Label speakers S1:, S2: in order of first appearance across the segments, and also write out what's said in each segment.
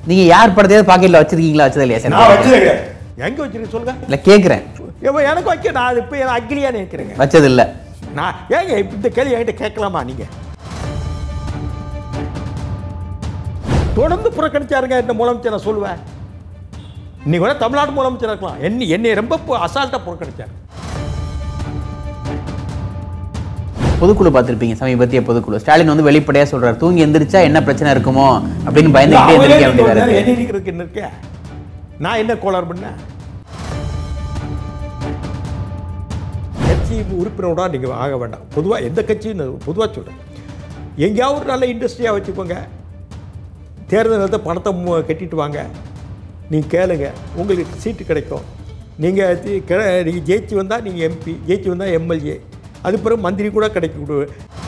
S1: நீங்க யார் படத்தையாவது பாக்கெட்ல வச்சிருக்கீங்களா வச்சது இல்லையா
S2: நான்
S1: சார்
S2: வச்சது கிடையாது எங்க வச்சிருக்க சொல்லுங்க
S1: இல்ல கேக்குறேன்
S2: ஏப்பா, எனக்கு வைக்க நான் அது இப்போ அக்லியா நினைக்கிறேங்க
S1: வச்சது இல்ல
S2: நான் ஏங்க இப்ப இந்த கேள்வி என்கிட்ட கேட்கலாமா நீங்க தொடர்ந்து புறக்கணிச்சாருங்க இந்த முதலமைச்சர் நான் சொல்லுவேன் இன்னைக்கு கூட தமிழ்நாடு முதலமைச்சர் இருக்கலாம் என்னை என்னை ரொம்ப அசால்ட்டாக புறக்கணிச்சார்
S1: பொதுக்குழு பார்த்திருப்பீங்க சமீபத்திய பொதுக்குழு ஸ்டாலின் வந்து வெளிப்படையா சொல்றாரு தூங்கி எந்திரிச்சா என்ன பிரச்சனை இருக்குமோ அப்படின்னு பயந்துக்கிட்டே
S2: அவரே
S1: எந்திரிக்க வேண்டியதா
S2: என்ன
S1: இருக்கு
S2: இருக்கிறதுக்கு என்ன இருக்க நான் என்ன கோளாறு பண்ணேன் கட்சி உறுப்பினரோட நீங்கள் ஆக வேண்டாம் பொதுவாக எந்த கட்சியும் பொதுவாக சொல்கிறேன் எங்கேயாவது ஒரு நல்ல இண்டஸ்ட்ரியாக வச்சுக்கோங்க தேர்தல் நேரத்தில் பணத்தை மு- கட்டிட்டு வாங்க நீங்கள் கேளுங்க உங்களுக்கு சீட்டு கிடைக்கும் நீங்கள் நீங்கள் ஜெயிச்சு வந்தால் நீங்கள் எம்பி ஜெயிச்சு வந்தால் எம்எல்ஏ அது பிறகு மந்திரி கூட கிடைக்கக்கூடாது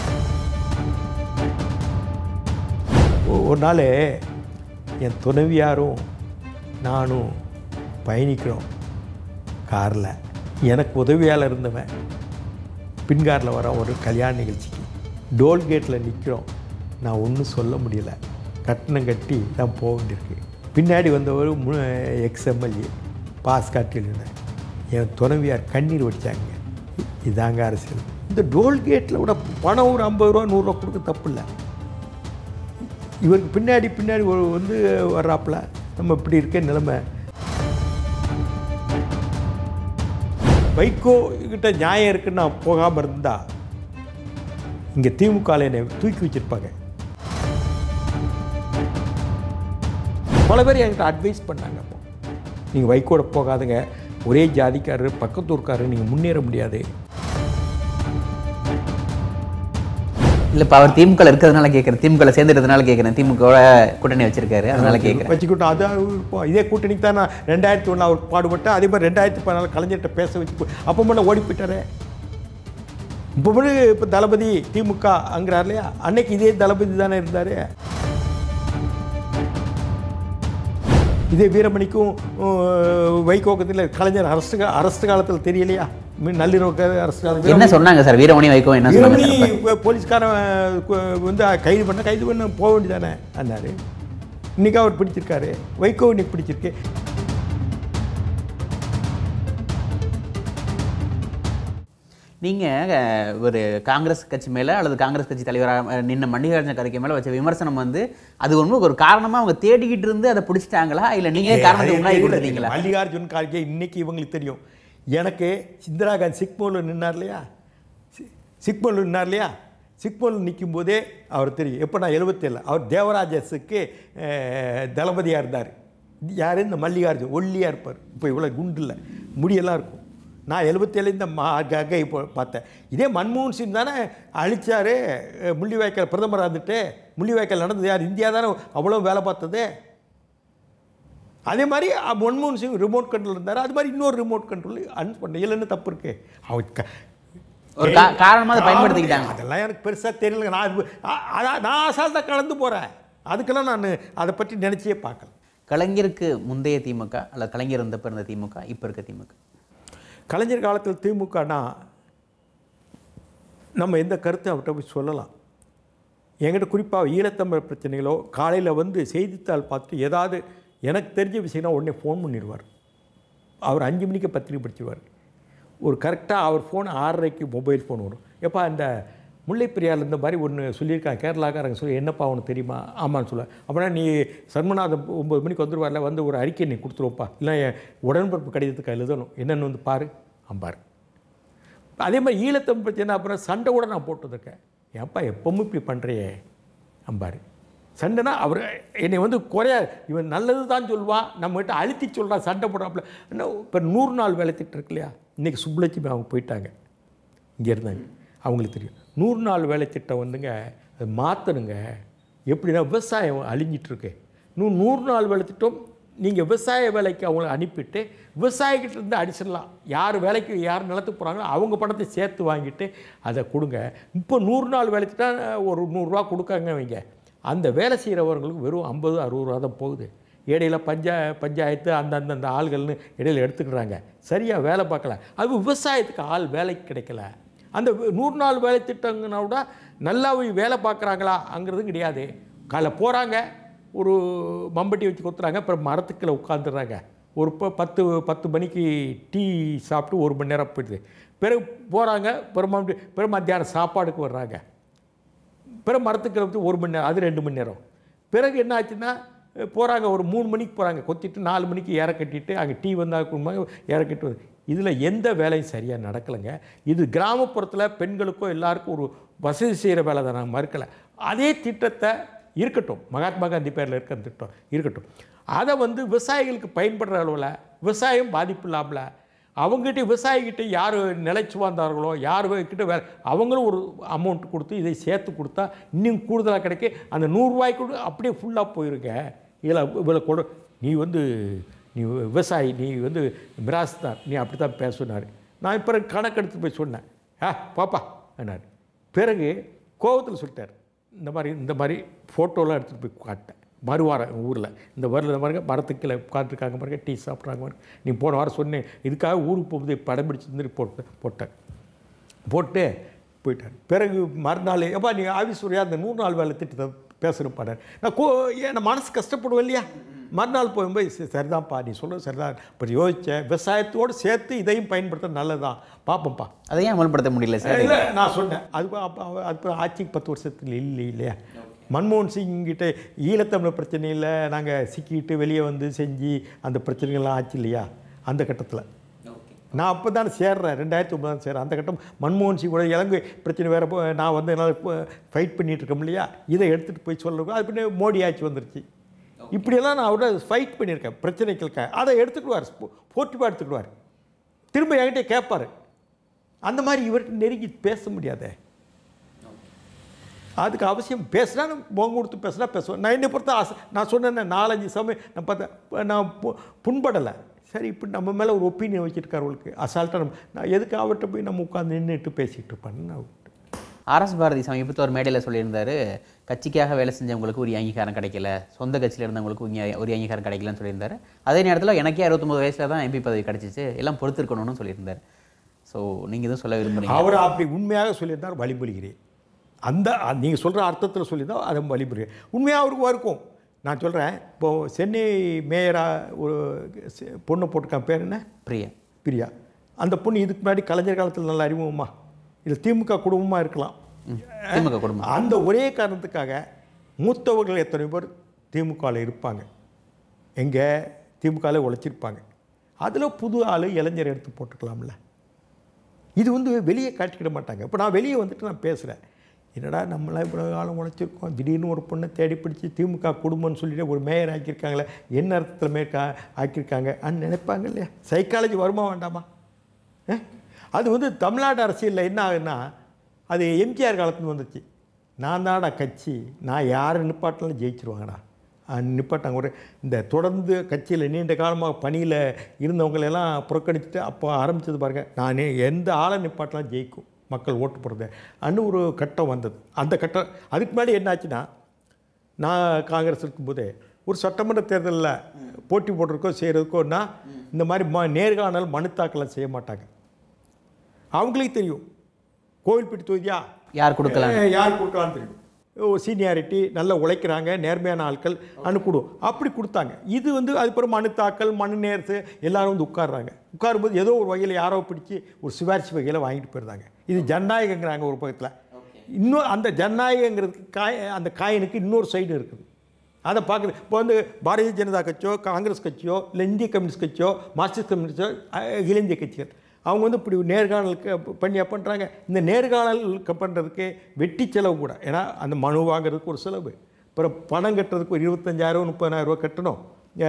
S2: ஒ- ஒரு நாள் என் துணைவியாரும் நானும் பயணிக்கிறோம் காரில் எனக்கு உதவியால் இருந்தவன் பின்காரில் வர ஒரு கல்யாண நிகழ்ச்சிக்கு டோல்கேட்டில் நிற்கிறோம் நான் ஒன்றும் சொல்ல முடியல கட்டணம் கட்டி தான் போக வேண்டியிருக்கு பின்னாடி வந்தவர் எக்ஸ் எம்எல்ஏ பாஸ் காட்டியிருந்தேன் என் துணைவியார் கண்ணீர் வடித்தாங்க இதாங்க அரசியல் இந்த டோல்கேட்டில் கூட பணம் ஒரு ஐம்பது ரூபா நூறுரூவா கொடுக்க தப்பு இல்லை இவருக்கு பின்னாடி பின்னாடி ஒரு வந்து வர்றாப்புல நம்ம இப்படி இருக்க நிலைமை வைகோ கிட்ட நியாயம் இருக்குன்னு நான் போகாமல் இருந்தா இங்கே திமுக என்னை தூக்கி வச்சிருப்பாங்க பல பேர் என்கிட்ட அட்வைஸ் பண்ணாங்க அப்போ நீங்கள் வைகோட போகாதுங்க ஒரே ஜாதிக்காரர் பக்கத்தூர்க்காரர் நீங்கள் முன்னேற முடியாது
S1: இல்ல இப்ப அவர் திமுக ல இருக்கிறதுனால கேக்குறேன் திமுக ல சேர்ந்துட்டதுனால கேக்குறேன் திமுக கூட்டணி வச்சிருக்காரு அதனால கேக்குறேன்
S2: வச்சுக்கிட்டோம் அது இப்போ இதே கூட்டணிக்கு தான் நான் ரெண்டாயிரத்தி ஒன்று அவர் பாடுபட்டேன் அதே மாதிரி ரெண்டாயிரத்தி பதினாலு கலைஞர்கிட்ட பேச வச்சு அப்போ மட்டும் ஓடி போயிட்டாரே இப்போ மட்டும் இப்போ தளபதி திமுக அங்கிறார் இல்லையா அன்னைக்கு இதே தளபதி தானே இருந்தார் இதே வீரமணிக்கும் அஹ், வைகோக்கத்தில் கலைஞர் அரசு கா- அரசு காலத்தில் தெரியலையா மீ- நள்ளிரவு அரசு காலத்தில்
S1: என்ன சொன்னாங்க சார் வீரமணி வைகோ என்ன சொன்னாங்க
S2: வீரமணி
S1: சார் அப்ப?
S2: போ- போலீஸ்காரன் அஹ், கு- வந்து கைது பண்ண கைது பண்ண போக வேண்டியதானே அண்ணாரு இன்னைக்கு அவர் பிடிச்சிருக்காரு வைகோ இன்னைக்கு பிடிச்சிருக்கு
S1: நீங்க அஹ், ஒரு காங்கிரஸ் கட்சி மேல அல்லது காங்கிரஸ் கட்சி தலைவராக நின்ன மல்லிகார்ஜுன கருக்கை மேல வச்ச விமர்சனம் வந்து அது ஒன்று ஒரு காரணமா அவங்க தேடிக்கிட்டு இருந்து அதை பிடிச்சிட்டாங்களா இல்ல நீங்க காரணத்தை முன்னாடி கொடுத்தீங்களா
S2: மல்லிகார்ஜுன் கார்கே இன்னைக்கு இவங்களுக்கு தெரியும் எனக்கு இந்திரா காந்தி சிக்மோவில் நின்னார் இல்லையா சி- சிக்மோவில் நின்னார் இல்லையா சிக்மோவில் நிற்கும் போதே அவர் தெரியும் எப்போ நான் எழுபத்தேழு அவர் தேவராஜஸுக்கு அஹ், தளபதியாக இருந்தார் யார் இந்த மல்லிகார்ஜுன் ஒல்லியாக இருப்பார் இப்போ இவ்வளோ குண்டு இல்லை முடியெல்லாம் இருக்கும் நான் எழுபத்தேழு இந்த மா கங்கை இப்போ பார்த்தேன் இதே மன்மோகன் சிங் தானே அழிச்சாரு அஹ், முள்ளிவாய்க்கால் பிரதமராக இருந்துட்டு முள்ளிவாய்க்கால் நடந்தது யார் இந்தியா தானே அவ்வளோ வேலை பார்த்தது அதே மாதிரி அ, மன்மோகன் சிங் ரிமோட் கண்ட்ரோல் இருந்தார் அது மாதிரி இன்னொரு ரிமோட் கண்ட்ரோல் அன் பண்ண இல்லைன்னு தப்பு இருக்கு அவன் க-
S1: ஒரு கா- காரணமா அதை பயன்படுத்திக்கிட்டாங்க.
S2: அதெல்லாம் எனக்கு பெருசாக தெரியல நான் அது- அ- அதான் நான் அசால்ட்டாக கலந்து போகிறேன் அதுக்கெல்லாம் நான் அதை பற்றி நினச்சியே பார்க்கல
S1: கலைஞருக்கு முந்தைய திமுக அல்லது கலைஞர் இருந்தப்ப இருந்த திமுக இப்ப இருக்க திமுக
S2: கலைஞர் காலத்தில் திமுகனா நம்ம எந்த கருத்தை அவர்கிட்ட போய் சொல்லலாம் என்கிட்ட குறிப்பாக ஈழத்தமிழ் பிரச்சனைகளோ காலையில் வந்து செய்தித்தாள் பார்த்து ஏதாவது எனக்கு தெரிஞ்ச விஷயம்னா உடனே ஃபோன் பண்ணிடுவார் அவர் அஞ்சு மணிக்கு பத்திரிக்கை படிச்சிருவார் ஒரு கரெக்டாக அவர் ஃபோன் ஆறரைக்கு மொபைல் ஃபோன் வரும் எப்பா இந்த முல்லைப்பெரியார் இந்த மாதிரி ஒன்று சொல்லியிருக்காங்க கேரளாக்காரங்க சொல்லி என்னப்பா உனக்கு தெரியுமா ஆமான்னு சொல்ல அப்படின்னா நீ சண்முநாதன் ஒம்பது மணிக்கு வந்துருவார்ல வந்து ஒரு அறிக்கை நீ கொடுத்துருவோப்பா இல்லை என் உடன்பிறப்பு கடிதத்துக்கு எழுதணும் என்னென்னு வந்து பாரு அம்பார் அதே மாதிரி ஈழத்தம் பிரச்சனை அப்புறம் சண்டை கூட நான் போட்டுருக்கேன் ஏன்ப்பா எப்பவும் இப்படி பண்ணுறியே அம்பார் சண்டைனா அவர் என்னை வந்து குறைய இவன் நல்லது தான் சொல்லுவான் நம்மகிட்ட அழுத்தி சொல்கிறான் சண்டை போடுறாப்புல இன்னும் இப்போ நூறு நாள் வேலை திட்டம் இருக்கு இல்லையா இன்றைக்கி சுப்புலட்சுமி அவங்க போயிட்டாங்க இங்கே இருந்தாங்க அவங்களுக்கு தெரியும் நூறு நாள் வேலை திட்டம் வந்துங்க அதை மாற்றணுங்க எப்படின்னா விவசாயம் அழிஞ்சிட்டு இருக்கு இன்னும் நூறு நாள் வேலை திட்டம் நீங்கள் விவசாய வேலைக்கு அவங்கள அனுப்பிட்டு விவசாயிகிட்ட இருந்து அடிச்சிடலாம் யார் வேலைக்கு யார் நிலத்துக்கு போகிறாங்களோ அவங்க பணத்தை சேர்த்து வாங்கிட்டு அதை கொடுங்க இப்போ நூறு நாள் வேலை திட்டம் ஒரு நூறுரூவா கொடுக்காங்க வைங்க அந்த வேலை செய்கிறவர்களுக்கு வெறும் ஐம்பது அறுபது ரூபா தான் போகுது இடையில பஞ்சா பஞ்சாயத்து அந்த அந்தந்த ஆள்கள்னு இடையில எடுத்துக்கிறாங்க சரியாக வேலை பார்க்கல அது விவசாயத்துக்கு ஆள் வேலைக்கு கிடைக்கல அந்த வி- நூறு நாள் வேலை திட்டங்கன்னா கூட நல்லா போய் வேலை பார்க்குறாங்களா அங்கிறது கிடையாது காலைல போகிறாங்க ஒரு மம்பட்டி வச்சு கொத்துறாங்க அப்புறம் மரத்துக்குள்ள உட்காந்துடுறாங்க ஒரு ப பத்து பத்து மணிக்கு டீ சாப்பிட்டு ஒரு மணி நேரம் போயிடுது பிறகு போகிறாங்க பிறகு மறுபடியும் பிறகு மத்தியானம் சாப்பாடுக்கு வர்றாங்க பிறகு மரத்துக்கு வந்து ஒரு மணி நேரம் அது ரெண்டு மணி நேரம் பிறகு என்ன ஆச்சுன்னா போகிறாங்க ஒரு மூணு மணிக்கு போகிறாங்க கொத்திட்டு நாலு மணிக்கு ஏற கட்டிட்டு அங்கே டீ வந்தால் குடும்பம் ஏற கட்டி வந்து இதில் எந்த வேலையும் சரியாக நடக்கலைங்க இது கிராமப்புறத்தில் பெண்களுக்கோ எல்லாருக்கும் ஒரு வசதி செய்கிற வேலை தான் நான் மறுக்கலை அதே திட்டத்தை இருக்கட்டும் மகாத்மா காந்தி பேரில் இருக்கிற திட்டம் இருக்கட்டும் அதை வந்து விவசாயிகளுக்கு பயன்படுற அளவில் விவசாயம் பாதிப்பு இல்லாமல் அவங்ககிட்ட விவசாயிகிட்ட யார் நிலைச்சு வந்தார்களோ யார் கிட்ட வேறு அவங்களும் ஒரு அமௌண்ட் கொடுத்து இதை சேர்த்து கொடுத்தா இன்னும் கூடுதலாக கிடைக்க அந்த நூறுரூவாய்க்கு கூட அப்படியே ஃபுல்லாக போயிருங்க இதில் இவ்வளோ கொடு நீ வந்து நீ விவசாயி நீ வந்து மிராஸ்தார் நீ அப்படி தான் பேசுனார் நான் இப்போ கணக்கெடுத்து போய் சொன்னேன் ஆ பாப்பா என்னார் பிறகு கோவத்தில் சொல்லிட்டார் இந்த மாதிரி இந்த மாதிரி ஃபோட்டோலாம் எடுத்துகிட்டு போய் காட்டேன் மறுவாரம் ஊரில் இந்த வரல பாருங்க மரத்துக்கு கீழே உட்காந்துருக்காங்க பாருங்க டீ சாப்பிட்றாங்க பாருங்க நீ போன வாரம் சொன்னேன் இதுக்காக ஊருக்கு போகும்போது படம் பிடிச்சிருந்து போட்டு போட்டேன் போட்டு போயிட்டார் பிறகு மறுநாள் எப்பா நீ ஆஃபீஸ் வரையா அந்த நூறு நாள் வேலை திட்டத்தை பேசுகிறேன் பாடார் நான் கோ என் மனசு கஷ்டப்படுவேன் இல்லையா மறுநாள் போகும்போது "சரி, சரிதான்ப்பா நீ சொல்கிறது சரிதான் இப்போ யோசித்தேன் விவசாயத்தோடு சேர்த்து இதையும் பயன்படுத்த நல்லதுதான் பார்ப்போம்ப்பா
S1: அதையும் அமல்படுத்த முடியல சார்
S2: இல்லை நான் சொன்னேன் அது ப- அப்ப அவ- அது ப- ஆட்சிக்கு பத்து வருஷத்துல இல்லை இல்லையா மன்மோகன் சிங் கிட்ட ஈழத்தமிழ் பிரச்சனையில் நாங்கள் சிக்கிட்டு வெளியே வந்து செஞ்சு அந்த பிரச்சனைகள்லாம் ஆச்சு இல்லையா அந்த கட்டத்தில் நான் அப்போ தான் சேர்றேன் ரெண்டாயிரத்தி ஒன்பதாம் சேர்றேன் அந்த கட்டம் மன்மோகன் சிங் கூட இலங்கை பிரச்சனை வேறு போ நான் வந்து என்னால் ஃபைட் பண்ணிட்டு இருக்கோம் இல்லையா இதை எடுத்துகிட்டு போய் சொல்லுவேன் அது பின்ன மோடி ஆட்சி வந்துருச்சு இப்படியெல்லாம் நான் அவரோட ஃபைட் பண்ணியிருக்கேன் பிரச்சனைகளுக்காக அதை எடுத்துக்கிடுவார் போட்டிப்பாக எடுத்துக்கிடுவார் திரும்ப என்கிட்ட கேட்பார் அந்த மாதிரி இவர்கிட்ட நெருங்கி பேச முடியாதே அதுக்கு அவசியம் பேசுனா போங்க கொடுத்து பேசுனா பேசுவேன் நான் என்னை பொறுத்த ஆசை நான் சொன்னேன் நாலஞ்சு சமயம் நான் பார்த்தேன் நான் பு- புண்படலை சரி இப்படி நம்ம மேலே ஒரு ஒப்பீனியன் வச்சுருக்காரு அவளுக்கு அசால்ட்டாக நம்ம நான் எதுக்கு அவர்கிட்ட போய் நம்ம உட்காந்து நின்றுட்டு பேசிக்கிட்டு இருப்பேன்னு நான் விட்டேன்.
S1: ஆர்எஸ் பாரதி சமீபத்தில் ஒரு மேடையில் சொல்லியிருந்தாரு கட்சிக்காக வேலை செஞ்சவங்களுக்கு ஒரு அங்கீகாரம் கிடைக்கல சொந்த கட்சியில் இருந்தவங்களுக்கு உரிய- ஒரு அங்கீகாரம் கிடைக்கலன்னு சொல்லியிருந்தாரு அதே நேரத்தில் எனக்கே அறுபத்தொம்பது வயசில் தான் எம்பி பதவி கிடச்சிச்சு எல்லாம் பொறுத்திருக்கணும்னு சொல்லியிருந்தாரு ஸோ நீங்கள் எதுவும் சொல்ல விரும்புறீங்க
S2: அவர் அப்படி உண்மையாக சொல்லியிருந்தார் வழிபடுகிறேன் அந்த நீங்கள் சொல்கிற அர்த்தத்தில் சொல்லியிருந்தால் அதை வழிபடுகிறேன் உண்மையாக அவருக்கு இருக்கும் நான் சொல்கிறேன் இப்போது சென்னை மேயராக ஒரு செ- பொண்ணை போட்டிருக்கான் பேர் என்ன
S1: பிரியா
S2: பிரியா அந்த பொண்ணு இதுக்கு முன்னாடி கலைஞர் காலத்தில் நல்ல அறிமுகமா இது திமுக குடும்பமாக இருக்கலாம்
S1: திமுக குடும்பம்
S2: அந்த ஒரே காரணத்துக்காக மூத்தவர்கள் எத்தனை பேர் திமுகவில் இருப்பாங்க எங்கே திமுகவில் உழைச்சிருப்பாங்க அதில் புது ஆள் இளைஞர் எடுத்து போட்டுக்கலாம்ல இது வந்து வெளியே காட்டிக்கிட மாட்டாங்க இப்போ நான் வெளியே வந்துட்டு நான் பேசுகிறேன் என்னடா நம்மளாம் இவ்வளோ காலம் உழைச்சிருக்கோம் திடீர்னு ஒரு பொண்ணை தேடி பிடிச்சி திமுக குடும்பம்னு சொல்லிட்டு ஒரு மேயர் ஆக்கியிருக்காங்களே என்ன அர்த்தத்தில் மேற்கா ஆக்கியிருக்காங்க அன்னு நினைப்பாங்க இல்லையா சைக்காலஜி வருமா வேண்டாமா அஹ்? அது வந்து தமிழ்நாடு அரசியலில் என்ன ஆகுதுன்னா அது எம்ஜிஆர் காலத்துல வந்துச்சு நான் தான்டா கட்சி நான் யார் நிப்பாட்டினாலும் ஜெயிச்சிருவாங்கடா அஹ் நிப்பாட்டாங்க ஒரு இந்த தொடர்ந்து கட்சியில் நீண்ட காலமாக பணியில் இருந்தவங்களெல்லாம் புறக்கணிச்சுட்டு அப்போ ஆரம்பிச்சது பாருங்க நான் எந்த ஆளை நிப்பாட்டினாலும் ஜெயிக்கும் மக்கள் ஓட்டு போடுறது அன்னு ஒரு கட்டம் வந்தது அந்த கட்டம் அதுக்கு முன்னாடி என்னாச்சுன்னா நான் காங்கிரஸ் இருக்கும்போதே ஒரு சட்டமன்ற தேர்தலில் போட்டி போடுறதுக்கோ செய்கிறதுக்கோன்னா இந்த மாதிரி ம நேர்காணல் மனு தாக்கலை செய்ய மாட்டாங்க அவங்களுக்கு தெரியும் கோவில்பட்டி தொகுதியா
S1: யார் கொடுக்கலாம்
S2: ஏ, யார் கொடுக்கலான்னு தெரியும் ஓ சீனியாரிட்டி நல்லா உழைக்கிறாங்க நேர்மையான ஆட்கள் அனுப்பிடு அப்படி கொடுத்தாங்க இது வந்து அதுக்கப்புறம் மனு தாக்கல் மனு நேரத்து எல்லாரும் வந்து உட்கார்றாங்க உட்காரும்போது ஏதோ ஒரு வகையில் யாரோ பிடிச்சி ஒரு சிபாரிசு வகையில் வாங்கிட்டு போயிருந்தாங்க இது ஜனநாயகங்கிறாங்க ஒரு பக்கத்தில் இன்னும் அந்த ஜனநாயகங்கிறதுக்கு காய் அந்த காயினுக்கு இன்னொரு சைடு இருக்குது அதை பார்க்குறது இப்போ வந்து பாரதிய ஜனதா கட்சியோ காங்கிரஸ் கட்சியோ இல்லை இந்திய கம்யூனிஸ்ட் கட்சியோ மார்க்சிஸ்ட் கம்யூனிஸ்டோ அஹ், அகில இந்திய கட்சிகள் அவங்க வந்து இப்படி நேர்காணலுக்கு பண்ணி பண்ணுறாங்க இந்த நேர்காணலுக்கு பண்ணுறதுக்கு வெட்டி செலவு கூட ஏன்னா அந்த மனு வாங்குறதுக்கு ஒரு செலவு அப்புறம் பணம் கட்டுறதுக்கு ஒரு இருபத்தஞ்சாயிரம் முப்பதாயிரம் ரூபா கட்டணும்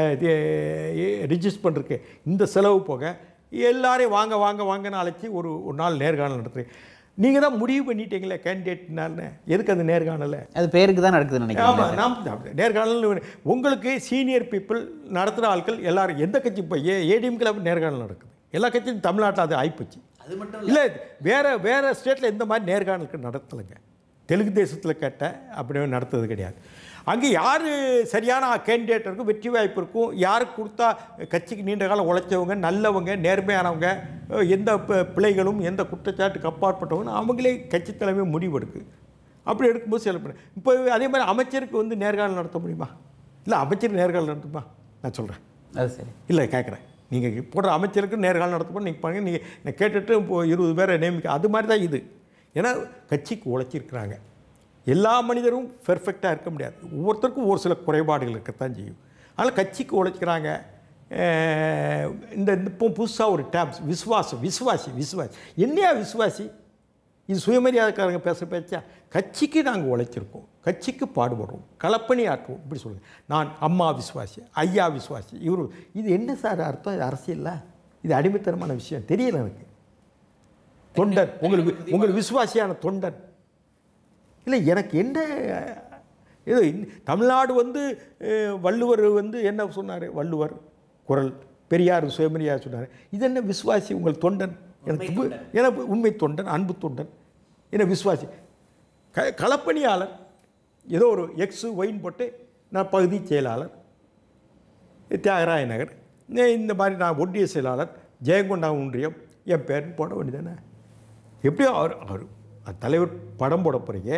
S2: ரிஜிஸ்டர் பண்ணுறதுக்கு இந்த செலவு போக எல்லாரையும் வாங்க வாங்க வாங்கன்னு அழைச்சி ஒரு ஒரு நாள் நேர்காணல் நடத்துறேன் நீங்கள் தான் முடிவு பண்ணிட்டீங்களே கேண்டிடேட்னால எதுக்கு அந்த நேர்காணலை
S1: அது பேருக்கு தான் நடக்குதுன்னு நினைக்கிறேன்
S2: ஆமாம் நாம் நேர்காணல் உங்களுக்கு சீனியர் பீப்புள் நடத்துகிற ஆட்கள் எல்லாரும் எந்த கட்சி இப்போ ஏ ஏடிஎம்கில் நேர்காணல் நடக்குது எல்லா கட்சியும் தமிழ்நாட்டில் அது ஆயிப்போச்சு
S1: அது மட்டும்
S2: இல்லை வேறு வேறு ஸ்டேட்டில் இந்த மாதிரி நேர்காணலுக்கு நடத்தலைங்க தெலுங்கு தேசத்தில் கேட்ட அப்படியே நடத்துறது கிடையாது அங்கே யார் சரியான கேண்டிடேட் இருக்கும் வெற்றி வாய்ப்பு இருக்கும் யாருக்கு கொடுத்தா கட்சிக்கு நீண்ட காலம் உழைச்சவங்க நல்லவங்க நேர்மையானவங்க அஹ் எந்த ப- பிழைகளும் எந்த குற்றச்சாட்டுக்கு அப்பாற்பட்டவங்க அவங்களே கட்சி தலைமை முடிவு எடுக்கு அப்படி எடுக்கும்போது சில பேர் இப்போ அதே மாதிரி அமைச்சருக்கு வந்து நேர்காணல் நடத்த முடியுமா இல்லை அமைச்சர் நேர்காணல் நடத்துமா நான் சொல்கிறேன்
S1: அது சரி
S2: இல்லை கேட்குறேன் நீங்கள் போடுற அமைச்சருக்கு நேர்காணல் நடத்தப்போ நீங்கள் பாருங்க நீங்கள் நான் கேட்டுட்டு இப்போ இருபது பேரை நியமிக்க அது மாதிரி தான் இது ஏன்னா கட்சிக்கு உழைச்சிருக்கிறாங்க எல்லா மனிதரும் பெர்ஃபெக்டாக இருக்க முடியாது ஒவ்வொருத்தருக்கும் ஒரு சில குறைபாடுகள் இருக்கத்தான் செய்யும் அதனால் கட்சிக்கு உழைக்கிறாங்க அஹ் இந்த இந்த இப்போ புதுசாக ஒரு டேப்ஸ் விசுவாசம் விசுவாசி விசுவாசி என்னையா விசுவாசி இது சுயமரியாதைக்காரங்க பேசுகிற பேச்சா கட்சிக்கு நாங்கள் உழைச்சிருக்கோம் கட்சிக்கு பாடுபடுறோம் களப்பணி ஆற்றுவோம் இப்படி சொல்லுங்கள் நான் அம்மா விசுவாசி ஐயா விசுவாசி இவர் இது என்ன சார் அர்த்தம் இது அரசியல்ல இது அடிமைத்தனமான விஷயம் தெரியல எனக்கு தொண்டன் உங்களுக்கு உங்கள் விசுவாசியான தொண்டன் இல்லை எனக்கு என்ன ஏதோ இந்த- தமிழ்நாடு வந்து அஹ், வள்ளுவர் வந்து என்ன சொன்னார் வள்ளுவர் குரல் பெரியார் சுயமரியாதை சொன்னார் இது என்ன விசுவாசி உங்கள் தொண்டன் எனக்கு பு- எனக்கு உண்மை தொண்டன் அன்பு தொண்டன் என்ன விசுவாசி க களப்பணியாளர் ஏதோ ஒரு எக்ஸு ஒயின் போட்டு நான் பகுதி செயலாளர் தியாகராய நகர் நே- இந்த மாதிரி நான் ஒன்றிய செயலாளர் ஜெயங்கொண்டா ஒன்றியம் என் பேர்னு போட வேண்டியதானே எப்படியோ அவர் அவர் அந்த தலைவர் படம் போட போகிறீங்க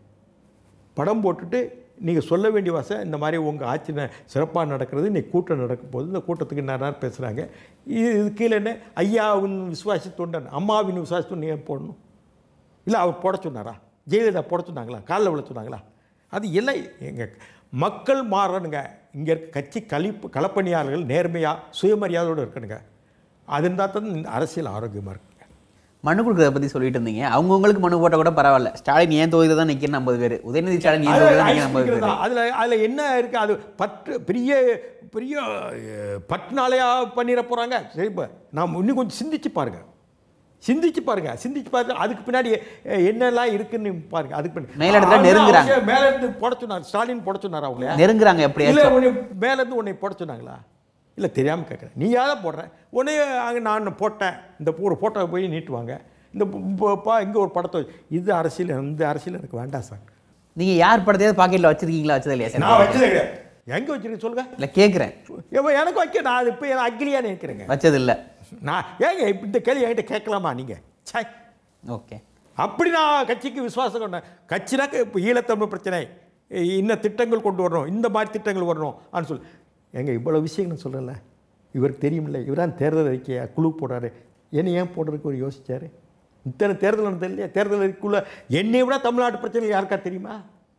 S2: படம் போட்டுட்டு நீங்கள் சொல்ல வேண்டிய வாசம் இந்த மாதிரி உங்கள் ஆட்சி சிறப்பாக நடக்கிறது இன்னைக்கு கூட்டம் நடக்கும் போது இந்த கூட்டத்துக்கு நிறைய பேசுகிறாங்க இது இது கீழே என்ன ஐயாவின் விசுவாசி தொண்டன் அம்மாவின் விசுவாசி தொண்டன் ஏன் போடணும் இல்லை அவர் போட சொன்னாரா ஜெயலலிதா போட சொன்னாங்களா காலில் விழ சொன்னாங்களா அது இல்லை எங்கள் மக்கள் மாறணுங்க இங்கே இருக்க கட்சி கழிப்பு களப்பணியாளர்கள் நேர்மையாக சுயமரியாதையோடு இருக்கணுங்க அது இருந்தால் தான் இந்த அரசியல் ஆரோக்கியமாக இருக்குங்க
S1: மனு கொடுக்கறத பத்தி சொல்லிட்டு இருந்தீங்க அவங்கவுங்களுக்கு மனு போட்ட கூட பரவாயில்ல ஸ்டாலின் ஏன் தொகுதியில் தான் நிற்கிறேன் ஐம்பது பேர் உதயநிதி ஸ்டாலின் ஏன் தொகுதியில் தான் நிற்கிறேன் ஐம்பது பேர்
S2: அதில் அதில் என்ன இருக்குது அது பற்று பெரிய பெரிய அஹ், பற்றுனாலையா பண்ணிட போகிறாங்க சரி இப்போ நாம் இன்னும் கொஞ்சம் சிந்திச்சு பாருங்க சிந்திச்சு பாருங்க சிந்திச்சு பாருங்க அதுக்கு பின்னாடி அஹ், என்னெல்லாம் இருக்குன்னு பாருங்க அதுக்கு பின்னாடி
S1: மேலிடத்துல
S2: அவங்க
S1: நெருங்குறாங்க.
S2: அவங்க மேல இருந்து போட சொன்னார் ஸ்டாலின் போட சொன்னார் அவங்கள
S1: நெருங்குறாங்க
S2: இல்லை
S1: எப்படியாச்சும்
S2: உன்னை மேலேருந்து உன்னை போட சொன்னாங்களா இல்லை தெரியாமல் கேட்குறேன் நீ யாரை போடுற உடனே அங்கே நான் போட்டேன் இந்த ஒரு ஃபோட்டோவை போய் நீட்டுவாங்க இந்த ப- பா இங்கே ஒரு படத்தை வச்சு- இது அரசியல் இந்த அரசியல் எனக்கு வேண்டாம் சார்
S1: நீங்க யார் படத்தையாவது பாக்கெட்ல வச்சிருக்கீங்களா வச்சது இல்லையா
S2: நான்
S1: சார்
S2: வச்சது கிடையாது எங்கே வச்சிருக்கேன் சொல்லுங்க
S1: இல்ல கேட்குறேன்
S2: ஏம்மா, எனக்கு வைக்க நான் இப்போ எனக்கு அக்லியாக நினைக்கிறேங்க
S1: வச்சது இல்ல
S2: நான் ஏங்க இப்ப இந்த கேள்வி என்கிட்ட கேட்கலாமா நீங்கள் சாய்
S1: ஓகே
S2: அப்படி நான் கட்சிக்கு விசுவாசம் கொண்டேன் கட்சினாக்க இப்போ ஈழத்தமிழ் பிரச்சனை இன்ன திட்டங்கள் கொண்டு வரணும் இந்த மாதிரி திட்டங்கள் வரணும் அப்படின்னு சொல்லி ஏங்க இவ்வளோ விஷயம் நான் சொல்கிறேன்ல இவருக்கு தெரியுமில்ல இவரான் தேர்தல் அறிக்கையை குழு போடுறாரு என்னை ஏன் போடுறதுக்கு ஒரு யோசிச்சாரு இத்தனை தேர்தல் நடந்தது இல்லையா தேர்தல் அறிக்கைக்குள்ள என்னை விட தமிழ்நாட்டு பிரச்சனை யாருக்கா தெரியுமா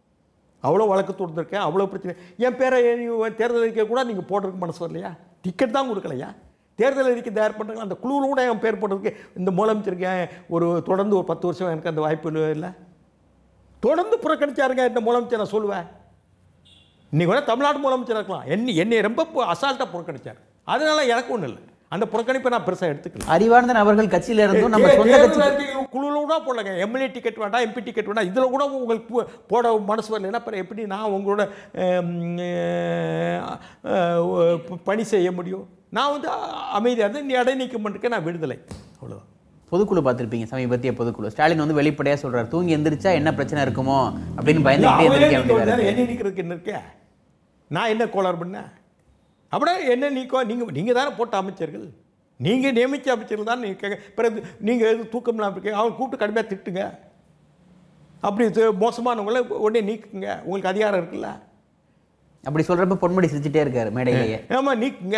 S2: அவ்வளோ வழக்கு தொடுத்துருக்கேன் அவ்வளோ பிரச்சனை என் பேரை நீ- தேர்தல் அறிக்கை கூட நீங்கள் போடுறதுக்கு மனசு வரலையா டிக்கெட் தான் கொடுக்கலையா தேர்தல் அறிக்கை தயார் பண்ணுறாங்க அந்த குழுவில் கூட என் பேர் போடுறதுக்கு இந்த முதலமைச்சருக்கு ஏன் ஒரு தொடர்ந்து ஒரு பத்து வருஷம் எனக்கு அந்த வாய்ப்பு இல்லை- இல்லை தொடர்ந்து புறக்கணிச்சாருங்க இந்த முதலமைச்சர் நான் சொல்லுவேன் இன்னைக்கு கூட தமிழ்நாடு முதலமைச்சர் இருக்கலாம் என்னை என்னை ரொம்ப அசால்ட்டாக புறக்கணிச்சார் அதனால எனக்கு ஒன்றும் இல்லை அந்த புறக்கணிப்பை நான் பெருசாக எடுத்துக்கல
S1: அறிவார்ந்த நபர்கள் கட்சியில இருந்தும் நம்ம
S2: தே-
S1: சொந்த
S2: தேர்தல்
S1: கட்சி
S2: அறிக்கைக்கு குழுவில் கூட போடலங்க எம்எல்ஏ டிக்கெட் வேண்டாம் எம்பி டிக்கெட் வேண்டாம் இதில் கூட உங்களுக்கு போ- போட மனசு வரலைன்னா அப்புறம் எப்படி நான் உங்களோட ஹம், அஹ், அஹ், ப- பணி செய்ய முடியும் நான் வந்து அமைதியாக இருந்து நீ இடைநீக்கம் பண்ணிருக்க நான் விடுதலை அவ்வளோதான்
S1: பொதுக்குழு பார்த்திருப்பீங்க சமீபத்திய பொதுக்குழு ஸ்டாலின் வந்து வெளிப்படையா சொல்றாரு தூங்கி எந்திரிச்சா என்ன பிரச்சனை இருக்குமோ அப்படின்னு பயந்துகிட்டே எந்திரிக்க வேண்டியதா இருக்கு
S2: என்ன நிற்கிறதுக்கு என்ன இருக்கே நான் என்ன கோளாறு பண்ணேன் அப்படியே என்ன நீக்கோ நீங்கள் நீங்கள் தானே போட்ட அமைச்சர்கள் நீங்கள் நியமித்த அமைச்சர்கள் தான் நீங்கள் கேட்க பிறகு நீங்கள் எது தூக்கம்லாம் இருக்கீங்க அவங்க கூப்பிட்டு கடுமையாக திட்டுங்க அப்படி இது மோசமானவங்கள உடனே நீக்குங்க உங்களுக்கு அதிகாரம் இருக்குல்ல
S1: அப்படி சொல்றப்ப பொன்முடி சிரிச்சுட்டே இருக்காரு மேடையிலேயே
S2: ஆமாம் நீக்குங்க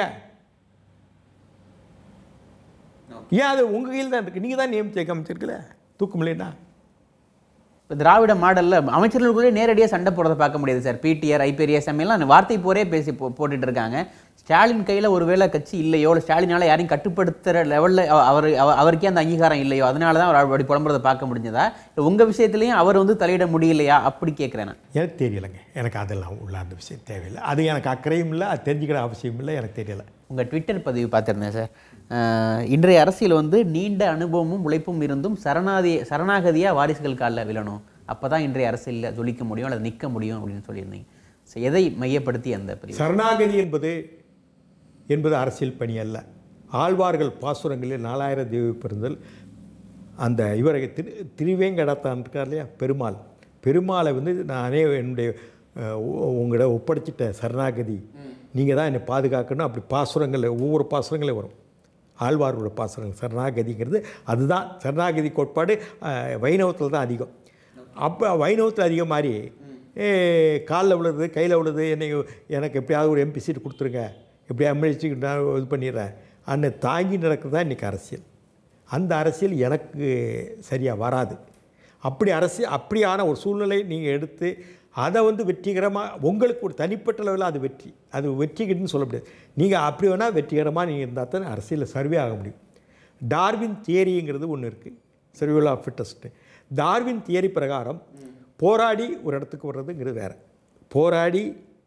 S2: ஏன் அது உங்கள் கையில் தான் இருக்குது நீங்கள் தான் நியமிச்ச அமைச்சிருக்கல தூக்கம் இல்லைன்னா
S1: இப்போ திராவிட மாடல்ல அமைச்சர்களுக்குள்ளே நேரடியாக சண்டை போடுறத பார்க்க முடியாது சார் பிடிஆர் ஐபிஆர்எஸ் எல்லாம் வார்த்தை போரே பேசி போ போட்டுட்டு இருக்காங்க ஸ்டாலின் கையில் ஒருவேளை கட்சி இல்லையோ இல்லை ஸ்டாலினால யாரையும் கட்டுப்படுத்துகிற லெவலில் அவர் அவ- அவருக்கே அந்த அங்கீகாரம் இல்லையோ அதனால தான் அவர் அப்படி புலம்புறதை பார்க்க முடிஞ்சதா இல்லை உங்கள் விஷயத்துலையும் அவர் வந்து தலையிட முடியலையா அப்படி கேட்குறேன் நான்
S2: எனக்கு தெரியலைங்க எனக்கு அதெல்லாம் உள்ள அந்த விஷயம் தேவையில்லை அது எனக்கு அக்கறையும் இல்லை அது தெரிஞ்சுக்கிற அவசியம் இல்லை எனக்கு தெரியலை
S1: உங்கள் ட்விட்டர் பதிவு பார்த்துருந்தேன் சார் அஹ், இன்றைய அரசியல் வந்து நீண்ட அனுபவமும் உழைப்பும் இருந்தும் சரணாதி சரணாகதியாக வாரிசுகள் காலில் விழணும் அப்போ தான் இன்றைய அரசியலில் ஜொலிக்க முடியும் அல்லது நிற்க முடியும் அப்படின்னு சொல்லியிருந்தீங்க ஸோ எதை மையப்படுத்தி அந்த பதிவு
S2: சரணாகதி என்பது என்பது அரசியல் பணி அல்ல ஆழ்வார்கள் பாசுரங்களில் நாலாயிரம் தேவி பிறந்தல் அந்த இவரை திரு திருவேங்கடத்தான் இருக்கார் இல்லையா பெருமாள் பெருமாளை வந்து நானே என்னுடைய அஹ், உ- உங்களிட ஒப்படைச்சிட்ட சரணாகதி நீங்கள் தான் என்னை பாதுகாக்கணும் அப்படி பாசுரங்களில் ஒவ்வொரு பாசுரங்களே வரும் ஆழ்வாரோட பாசுரங்கள் சரணாகதிங்கிறது அதுதான் சரணாகதி கோட்பாடு வைணவத்தில் தான் அதிகம் அப்போ வைணவத்தில் அதிகம் மாதிரி காலில் விழுது கையில் விழுது என்னை எனக்கு எப்படியாவது ஒரு எம்பி சீட் கொடுத்துருங்க எப்படியா எம்எல்சி நான் இது பண்ணிடுறேன் அன்னை தாங்கி நடக்கிறது தான் இன்றைக்கி அரசியல் அந்த அரசியல் எனக்கு சரியாக வராது அப்படி அரசியல் அப்படியான ஒரு சூழ்நிலை நீங்கள் எடுத்து அதை வந்து வெற்றிகரமாக உங்களுக்கு ஒரு தனிப்பட்ட லெவலில் அது வெற்றி அது வெற்றிகிட்டுன்னு சொல்ல முடியாது நீங்கள் அப்படி வேணால் வெற்றிகரமாக நீங்கள் இருந்தால் தான் அரசியலில் சர்வே ஆக முடியும் டார்வின் தியரிங்கிறது ஒன்று இருக்குது survival of fittest Darwin theory பிரகாரம் போராடி ஒரு இடத்துக்கு வர்றதுங்கிறது வேறு போராடி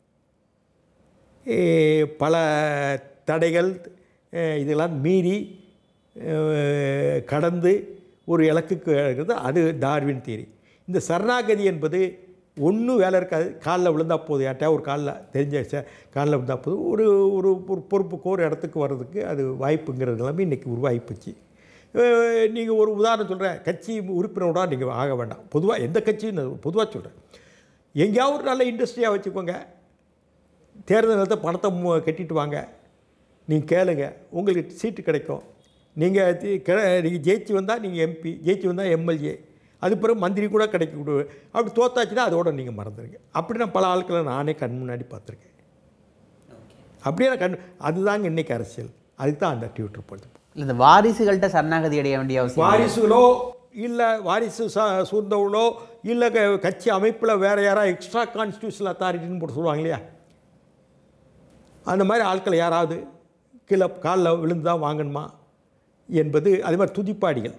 S2: eh, பல தடைகள் eh, இதெல்லாம் மீறி eh, கடந்து ஒரு இலக்குக்கு இருக்கிறது அது டார்வின் தியரி இந்த சரணாகதி என்பது ஒன்றும் வேலை இருக்காது காலில் விழுந்தா போதும் யார்ட்டையா ஒரு காலில் தெரிஞ்ச ச- காலில் விழுந்தா போதும் ஒரு ஒரு ஒரு பொறுப்புக்கு ஒரு இடத்துக்கு வர்றதுக்கு அது வாய்ப்புங்கிறது எல்லாமே இன்றைக்கி உருவாகி போச்சு நீங்கள் ஒரு உதாரணம் சொல்கிறேன் கட்சி உறுப்பினரோட நீங்கள் ஆக வேண்டாம் பொதுவாக எந்த கட்சியும் பொதுவாக சொல்கிறேன் எங்கேயாவது ஒரு நல்ல இண்டஸ்ட்ரியாக வச்சுக்கோங்க தேர்தல் நேரத்தில் பணத்தை மு- கட்டிட்டு வாங்க நீங்கள் கேளுங்க உங்களுக்கு சீட்டு கிடைக்கும் நீங்கள் நீங்கள் ஜெயிச்சு வந்தால் நீங்கள் எம்பி ஜெயிச்சு வந்தால் எம்எல்ஏ அது பிறகு மந்திரி கூட கிடைக்க கொடு அப்படி தோத்தாச்சுன்னா அதோட நீங்கள் மறந்துடுங்க அப்படி நான் பல ஆட்களை நானே கண் முன்னாடி பார்த்துருக்கேன் அப்படியே நான் கண் அதுதாங்க இன்னைக்கு அரசியல் அதுக்கு தான் அந்த ட்விட்டர் போடுது
S1: இல்ல இந்த வாரிசுகள்கிட்ட சரணாகதி அடைய வேண்டிய அவசியம் இல்லை.
S2: வாரிசுகளோ இல்லை வாரிசு ச சூழ்ந்தவங்களோ இல்லை க- கட்சி அமைப்பில் வேறு யாராவது எக்ஸ்ட்ரா கான்ஸ்டியூஷனல் அத்தாரிட்டின்னு போட்டு சொல்லுவாங்க இல்லையா அந்த மாதிரி ஆட்கள் யாராவது கீழே காலில் விழுந்து தான் வாங்கணுமா என்பது அதே மாதிரி துதிப்பாடிகள்